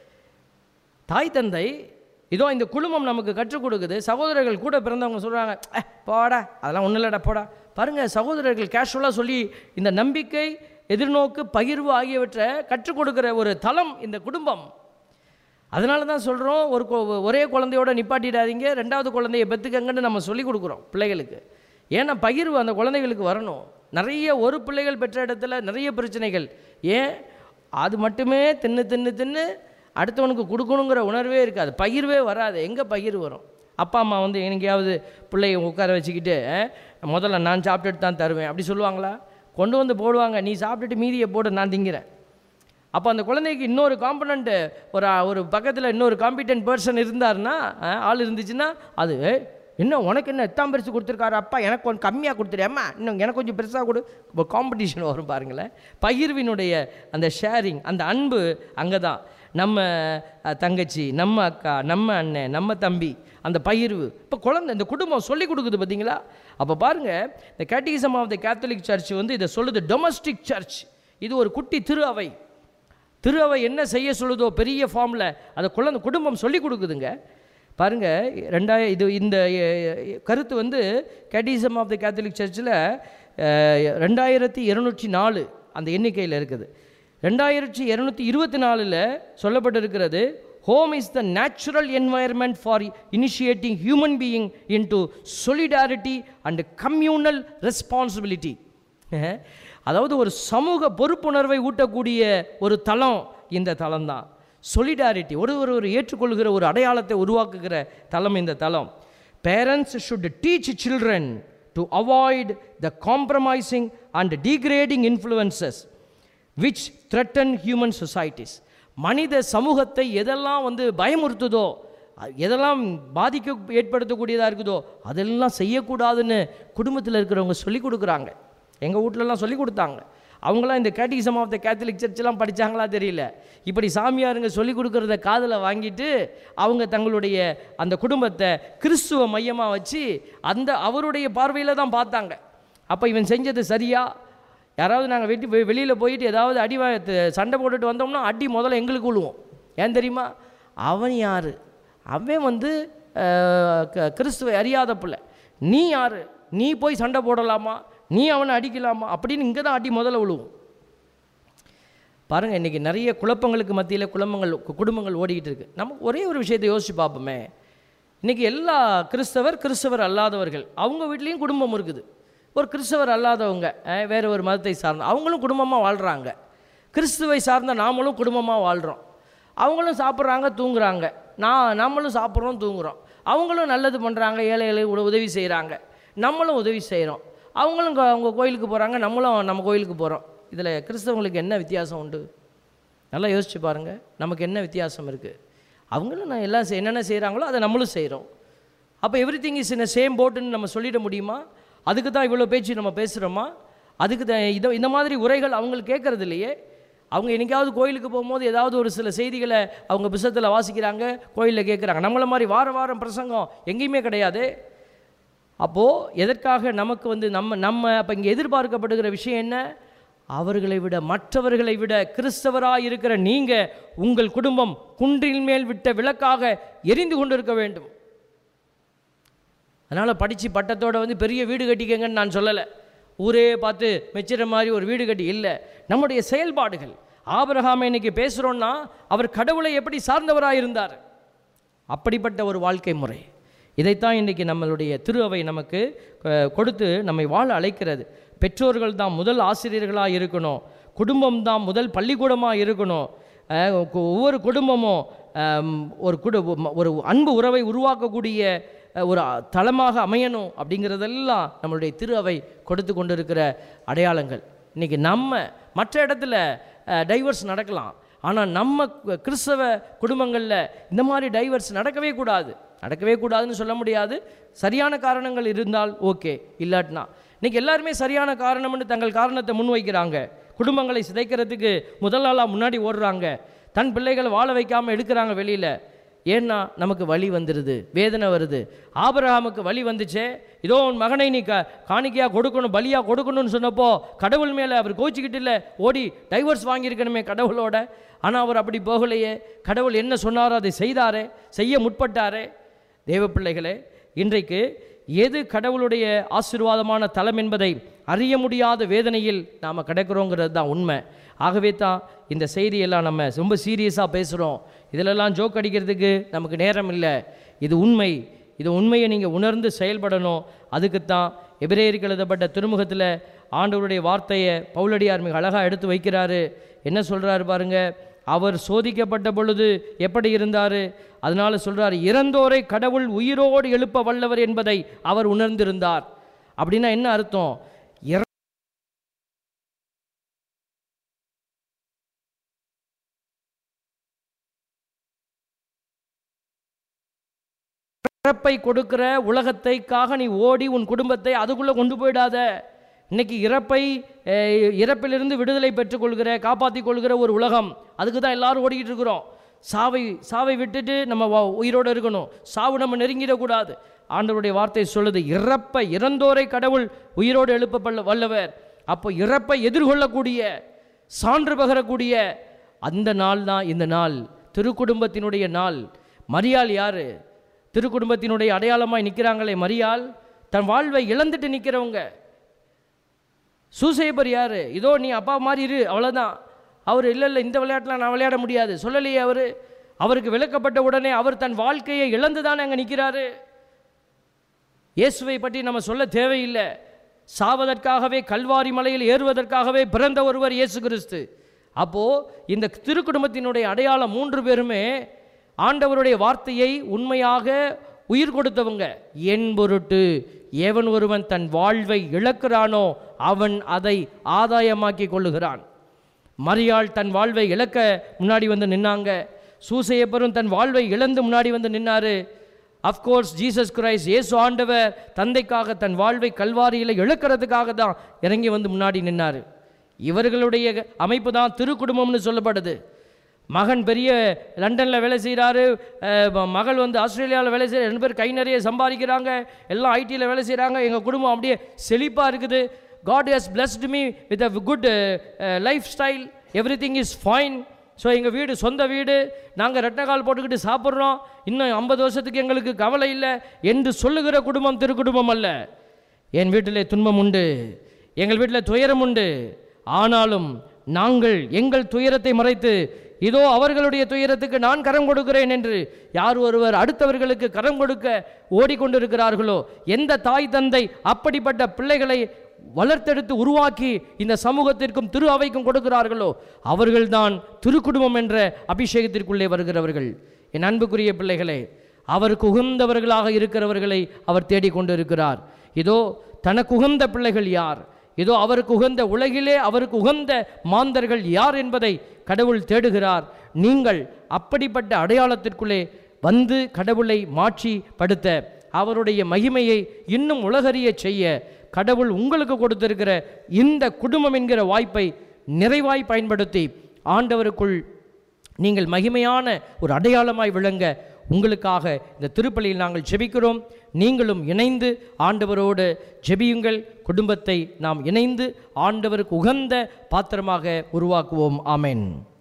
தாய் தந்தை இதோ இந்த குழுமம் நமக்கு கற்றுக் கொடுக்குது சகோதரர்கள் கூட பிறந்தவங்க சொல்கிறாங்க "அ, போடா அதெல்லாம் ஒன்றும் இல்லைடா போடா பாருங்கள் சகோதரர்கள் கேஷுவலாக சொல்லி இந்த நம்பிக்கை எதிர்நோக்கு பகிர்வு ஆகியவற்றை கற்றுக் கொடுக்குற ஒரு தளம் இந்த குடும்பம் அதனால தான் சொல்கிறோம் ஒரு கொ- ஒரே குழந்தையோட நிப்பாட்டிடாதீங்க ரெண்டாவது குழந்தைய பெற்றுக்கங்கன்னு நம்ம சொல்லி கொடுக்குறோம் பிள்ளைகளுக்கு ஏன்னா பகிர்வு அந்த குழந்தைகளுக்கு வரணும் நிறைய ஒரு பிள்ளைகள் பெற்ற இடத்துல நிறைய பிரச்சனைகள் ஏன் அது மட்டுமே தின்னு தின்னு தின்னு அடுத்தவனுக்கு கொடுக்கணுங்கிற உணர்வே இருக்காது பகிர்வே வராது எங்கே பகிர்வு வரும் அப்பா அம்மா வந்து எங்கேயாவது பிள்ளைய உட்கார வச்சுக்கிட்டு "அஹ், முதல்ல நான் சாப்பிட்டுட்டு தான் தருவேன் அப்படி சொல்லுவாங்களா கொண்டு வந்து போடுவாங்க நீ சாப்பிட்டுட்டு மீதியை போடு நான் திங்கிறேன் அப்போ அந்த குழந்தைக்கு இன்னொரு காம்பனண்ட்டு ஒரு ஒரு பக்கத்தில் இன்னொரு காம்பிடென்ட் பர்சன் இருந்தாருன்னா அஹ், ஆள் இருந்துச்சுன்னா அது "ஏய், என்ன உனக்கு என்ன எத்தாம் பெருசு கொடுத்துருக்காரு அப்பா எனக்கு கொஞ்சம் கம்மியாக கொடுத்துருேம்மா இன்னும் எனக்கு கொஞ்சம் பெருசாக கொடு இப்போ காம்படிஷன் வரும் பாருங்களேன் பகிர்வினுடைய அந்த ஷேரிங் அந்த அன்பு அங்கே தான் நம்ம அஹ், தங்கச்சி நம்ம அக்கா நம்ம அண்ணன் நம்ம தம்பி அந்த பகிர்வு இப்போ குழந்தை இந்த குடும்பம் சொல்லி கொடுக்குது பார்த்தீங்களா அப்போ பாருங்கள் இந்த catechism of the Catholic church வந்து இதை சொல்லுது டொமஸ்டிக் சர்ச் இது ஒரு குட்டி திரு அவை திரு அவை என்ன செய்ய சொல்லுதோ பெரிய ஃபார்மில் அதை குழந்தை குடும்பம் சொல்லி கொடுக்குதுங்க பாருங்க ரெண்டாயிரம் இது இந்த அஹ், கருத்து வந்து கேட்டிசம் ஆஃப் த கேத்தலிக் சர்ச்சில் ரெண்டாயிரத்தி இருநூற்றி நாலு அந்த எண்ணிக்கையில் இருக்குது ரெண்டாயிரத்தி இரநூத்தி இருபத்தி நாலில் சொல்லப்பட்டிருக்கிறது home is the natural environment for initiating human being into solidarity and communal responsibility uh, அதாவது ஒரு சமூக பொறுப்புணர்வை ஊட்டக்கூடிய ஒரு தளம் இந்த தளம் தான் சொலிடாரிட்டி ஒரு ஒரு ஒரு ஏற்றுக்கொள்கிற ஒரு அடையாளத்தை உருவாக்குகிற தளம் இந்த தளம் parents should teach children to avoid the compromising and degrading influences which threaten human societies மனித சமூகத்தை எதெல்லாம் வந்து பயமுறுத்துதோ அ- எதெல்லாம் பாதிக்க ஏற்படுத்தக்கூடியதாக இருக்குதோ அதெல்லாம் செய்யக்கூடாதுன்னு குடும்பத்தில் இருக்கிறவங்க சொல்லி கொடுக்குறாங்க எங்கள் வீட்டிலலாம் சொல்லி கொடுத்தாங்க அவங்களாம் இந்த கேட்டிசம் ஆஃப் த கேத்தலிக் சர்ச்செலாம் படித்தாங்களா தெரியல இப்படி சாமியாருங்க சொல்லி கொடுக்குறத காதில் வாங்கிட்டு அவங்க தங்களுடைய அந்த குடும்பத்தை கிறிஸ்துவ மையமாக வச்சு அந்த அவருடைய பார்வையில் தான் பார்த்தாங்க அப்போ இவன் செஞ்சது சரியா யாராவது நாங்கள் வெட்டி வெ- வெளியில் போயிட்டு ஏதாவது அடி வா- த- சண்டை போட்டுட்டு வந்தோம்னா அடி முதல்ல எங்களுக்கு விழுவோம் ஏன் தெரியுமா அவன் யார் அவன் வந்து அஹ், க- கிறிஸ்துவை அறியாத பிள்ளை நீ யார் நீ போய் சண்டை போடலாமா நீ அவனை அடிக்கலாமா அப்படின்னு இங்கே தான் அடி முதல்ல விழுவும் பாருங்கள் இன்றைக்கி நிறைய குழப்பங்களுக்கு மத்தியில் குழப்பங்கள் கு- குடும்பங்கள் ஓடிக்கிட்டு இருக்கு நம்ம ஒரே ஒரு விஷயத்தை யோசிச்சு பார்ப்போமே இன்றைக்கி எல்லா கிறிஸ்தவர் கிறிஸ்தவர் அல்லாதவர்கள் அவங்க வீட்லேயும் குடும்பம் இருக்குது ஒரு கிறிஸ்தவர் அல்லாதவங்க அஹ், வேற ஒரு மதத்தை சார்ந்த அவங்களும் குடும்பமாக வாழ்கிறாங்க கிறிஸ்துவை சார்ந்த நாமளும் குடும்பமாக வாழ்கிறோம் அவங்களும் சாப்பிட்றாங்க தூங்குறாங்க நான் நம்மளும் சாப்பிட்றோம் தூங்குறோம் அவங்களும் நல்லது பண்ணுறாங்க ஏழைகளுக்கு உத- உதவி செய்கிறாங்க நம்மளும் உதவி செய்கிறோம் அவங்களும் இங்க அவங்க கோயிலுக்கு போகிறாங்க நம்மளும் நம்ம கோயிலுக்கு போகிறோம் இதில் கிறிஸ்தவங்களுக்கு என்ன வித்தியாசம் உண்டு நல்லா யோசிச்சு பாருங்கள் நமக்கு என்ன வித்தியாசம் இருக்குது அவங்களும் நான் எல்லாம் செய்- என்னென்ன செய்கிறாங்களோ அதை நம்மளும் செய்கிறோம் அப்போ everything is in same போட்டுன்னு நம்ம சொல்லிட முடியுமா அதுக்கு தான் இவ்வளோ பேச்சு நம்ம பேசுகிறோமா அதுக்கு தான் இதை இந்த மாதிரி உரைகள் அவங்களுக்கு கேட்கறது இல்லையே அவங்க என்னைக்காவது கோயிலுக்கு போகும்போது ஏதாவது ஒரு சில செய்திகளை அவங்க புஸ்தகத்தில் வாசிக்கிறாங்க கோயிலில் கேட்குறாங்க நம்மளை மாதிரி வார வாரம் பிரசங்கம் எங்கேயுமே கிடையாது அப்போது எதற்காக நமக்கு வந்து நம்ம நம்ம அப்போ இங்கே எதிர்பார்க்கப்படுகிற விஷயம் என்ன அவர்களை விட மற்றவர்களை விட கிறிஸ்தவராக இருக்கிற நீங்கள் உங்கள் குடும்பம் குன்றின் மேல் விட்ட விளக்காக எரிந்து கொண்டிருக்க வேண்டும் அதனால் படித்து பட்டத்தோட வந்து பெரிய வீடு கட்டிக்கங்கன்னு நான் சொல்லலை ஊரே பார்த்து மெச்சிற மாதிரி ஒரு வீடு கட்டி இல்லை நம்முடைய செயல்பாடுகள் ஆபிரகாமை இன்னைக்கு பேசுகிறோன்னா அவர் கடவுளை எப்படி சார்ந்தவராக இருந்தார் அப்படிப்பட்ட ஒரு வாழ்க்கை முறை இதைத்தான் இன்றைக்கி நம்மளுடைய திரு அவை நமக்கு அஹ், கொடுத்து நம்மை வாழ அழைக்கிறது பெற்றோர்கள் தான் முதல் ஆசிரியர்களாக இருக்கணும் குடும்பம் தான் முதல் பள்ளிக்கூடமாக இருக்கணும் அஹ், ஒ- ஒவ்வொரு குடும்பமும் அம், ஒரு குடு ஒரு அன்பு உறவை உருவாக்கக்கூடிய அஹ், ஒரு தளமாக அமையணும் அப்படிங்கிறதெல்லாம் நம்மளுடைய திரு அவை கொடுத்து கொண்டிருக்கிற அடையாளங்கள் இன்றைக்கி நம்ம மற்ற இடத்துல டைவர்ஸ் நடக்கலாம் ஆனால் நம்ம கு- கிறிஸ்தவ குடும்பங்களில் இந்த மாதிரி டைவர்ஸ் நடக்கவே கூடாது நடக்கவே கூடாதுன்னு சொல்ல முடியாது சரியான காரணங்கள் இருந்தால் ஓகே இல்லாட்டினா இன்னைக்கு எல்லாருமே சரியான காரணம்னு தங்கள் காரணத்தை முன்வைக்கிறாங்க குடும்பங்களை சிதைக்கிறதுக்கு முதல் நாளாக முன்னாடி ஓடுறாங்க தன் பிள்ளைகளை வாழ வைக்காமல் எடுக்கிறாங்க வெளியில் ஏன்னா நமக்கு வலி வந்துடுது வேதனை வருது ஆபிரகாமுக்கு வலி வந்துச்சே இதோ உன் மகனை நீ க காணிக்கையாக கொடுக்கணும் பலியாக கொடுக்கணும்னு சொன்னப்போ கடவுள் மேலே அவர் கோச்சிக்கிட்டு இல்லை ஓடி டைவர்ஸ் வாங்கியிருக்கணுமே கடவுளோட ஆனால் அவர் அப்படி போகலையே கடவுள் என்ன சொன்னாரோ அதை செய்தாரே செய்ய முற்பட்டாரே தேவ பிள்ளைகளே இன்றைக்கு எது கடவுளுடைய ஆசீர்வாதமான தலம் என்பதை அறிய முடியாத வேதனையில் நாம் கிடக்கிறோங்கிறது தான் உண்மை ஆகவே தான் இந்த செய்தியெல்லாம் நம்ம ரொம்ப சீரியஸாக பேசுகிறோம் இதிலெல்லாம் ஜோக் அடிக்கிறதுக்கு நமக்கு நேரம் இல்லை இது உண்மை இது உண்மையை நீங்கள் உணர்ந்து செயல்படணும் அதுக்குத்தான் எபிரேயருக்கு எழுதப்பட்ட திருமுகத்தில் ஆண்டவருடைய வார்த்தையை பவுலடியார் மிக அழகாக எடுத்து வைக்கிறாரு என்ன சொல்கிறாரு பாருங்க அவர் சோதிக்கப்பட்ட பொழுது எப்படி இருந்தார் அதனால சொல்றாரு இறந்தோரை கடவுள் உயிரோடு எழுப்ப வல்லவர் என்பதை அவர் உணர்ந்திருந்தார் அப்படின்னா என்ன அர்த்தம் இற இறப்பை கொடுக்கிற உலகத்தைக்காக நீ ஓடி உன் குடும்பத்தை அதுக்குள்ளே கொண்டு போயிடாத இன்னைக்கு இறப்பை அஹ், இறப்பிலிருந்து விடுதலை பெற்றுக்கொள்கிற காப்பாற்றிக் கொள்கிற ஒரு உலகம் அதுக்கு தான் எல்லாரும் ஓடிக்கிட்டு இருக்கிறோம் சாவை சாவை விட்டுட்டு நம்ம வா- உயிரோடு இருக்கணும் சாவு நம்ம நெருங்கிடக்கூடாது ஆண்டவருடைய வார்த்தை சொல்லுது இறப்பை இறந்தோரை கடவுள் உயிரோடு எழுப்ப வல்ல- வல்லவர் அப்போ இறப்பை எதிர்கொள்ளக்கூடிய சான்று பகரக்கூடிய அந்த நாள் தான் இந்த நாள் திருக்குடும்பத்தினுடைய நாள் மரியாள் யாரு திருக்குடும்பத்தினுடைய அடையாளமாய் நிற்கிறாங்களே மரியாள் தன் வாழ்வை இழந்துட்டு நிற்கிறவங்க சூசையப்பர் யார் இதோ நீ அப்பா மாதிரி இரு அவ்வளோதான் அவர் இல்லை இல்லை இந்த விளையாட்டில் நான் விளையாட முடியாது சொல்லலையே அவர் அவருக்கு விளக்கப்பட்ட உடனே அவர் தன் வாழ்க்கையை இழந்து தானே அங்கே நிற்கிறாரு இயேசுவை பற்றி நம்ம சொல்ல தேவையில்லை சாவதற்காகவே கல்வாரி மலையில் ஏறுவதற்காகவே பிறந்த ஒருவர் இயேசு கிறிஸ்து அப்போது இந்த திருக்குடும்பத்தினுடைய அடையாளம் மூன்று பேருமே ஆண்டவருடைய வார்த்தையை உண்மையாக உயிர் கொடுத்தவங்க என் பொருட்டு எவன் ஒருவன் தன் வாழ்வை இழக்கிறானோ அவன் அதை ஆதாயமாக்கி கொள்ளுகிறான் மரியாள் தன் வாழ்வை இழக்க முன்னாடி வந்து நின்னாங்க சூசையப்பரும் தன் வாழ்வை இழந்து முன்னாடி வந்து நின்னாரு அஃப்கோர்ஸ் ஜீசஸ் கிரைஸ்ட் இயேசு ஆண்டவர் தந்தைக்காக தன் வாழ்வை கல்வாரியில் இழக்கிறதுக்காக தான் இறங்கி வந்து முன்னாடி நின்னாரு இவர்களுடைய அமைப்பு தான் திருக்குடும்பம்னு சொல்லப்படுது மகன் பெரிய லண்டனில் வேலை செய்கிறாரு மகள் வந்து ஆஸ்திரேலியாவில் வேலை செய்கிற ரெண்டு பேர் கை நிறைய சம்பாதிக்கிறாங்க எல்லாம் ஐடியில் வேலை செய்கிறாங்க எங்கள் குடும்பம் அப்படியே செழிப்பாக இருக்குது God has blessed me with a good lifestyle everything is fine so எங்கள் வீடு சொந்த வீடு நாங்கள் ரெட்டகால் போட்டுக்கிட்டு சாப்பிட்றோம் இன்னும் ஐம்பது வருஷத்துக்கு எங்களுக்கு கவலை இல்லை என்று சொல்லுகிற குடும்பம் திருக்குடும்பம் அல்ல என் வீட்டிலே துன்பம் உண்டு எங்கள் வீட்டில் துயரம் உண்டு ஆனாலும் நாங்கள் எங்கள் துயரத்தை மறைத்து இதோ அவர்களுடைய துயரத்துக்கு நான் கரம் கொடுக்கிறேன் என்று யார் ஒருவர் அடுத்தவர்களுக்கு கரம் கொடுக்க ஓடிக்கொண்டிருக்கிறார்களோ எந்த தாய் தந்தை அப்படிப்பட்ட பிள்ளைகளை வளர்த்தெடுத்து உருவாக்கி இந்த சமூகத்திற்கும் திரு அவைக்கும் கொடுக்கிறார்களோ அவர்கள்தான் திருக்குடும்பம் என்ற அபிஷேகத்திற்குள்ளே வருகிறவர்கள் என் அன்புக்குரிய பிள்ளைகளே அவருக்கு உகந்தவர்களாக இருக்கிறவர்களை அவர் தேடிக்கொண்டிருக்கிறார் இதோ தனக்கு உகந்த பிள்ளைகள் யார் இதோ அவருக்கு உகந்த உலகிலே அவருக்கு உகந்த மாந்தர்கள் யார் என்பதை கடவுள் தேடுகிறார் நீங்கள் அப்படிப்பட்ட அடையாளத்திற்குள்ளே வந்து கடவுளை மாட்சிப்படுத்த அவருடைய மகிமையை இன்னும் உலகறிய செய்ய கடவுள் உங்களுக்கு கொடுத்திருக்கிற இந்த குடும்பம் என்கிற வாய்ப்பை நிறைவாய் பயன்படுத்தி ஆண்டவருக்குள் நீங்கள் மகிமையான ஒரு அடையாளமாய் விளங்க உங்களுக்காக இந்த திருப்பலியில் நாங்கள் ஜெபிக்கிறோம் நீங்களும் இணைந்து ஆண்டவரோடு ஜெபியுங்கள் குடும்பத்தை நாம் இணைந்து ஆண்டவருக்கு உகந்த பாத்திரமாக உருவாக்குவோம் ஆமென்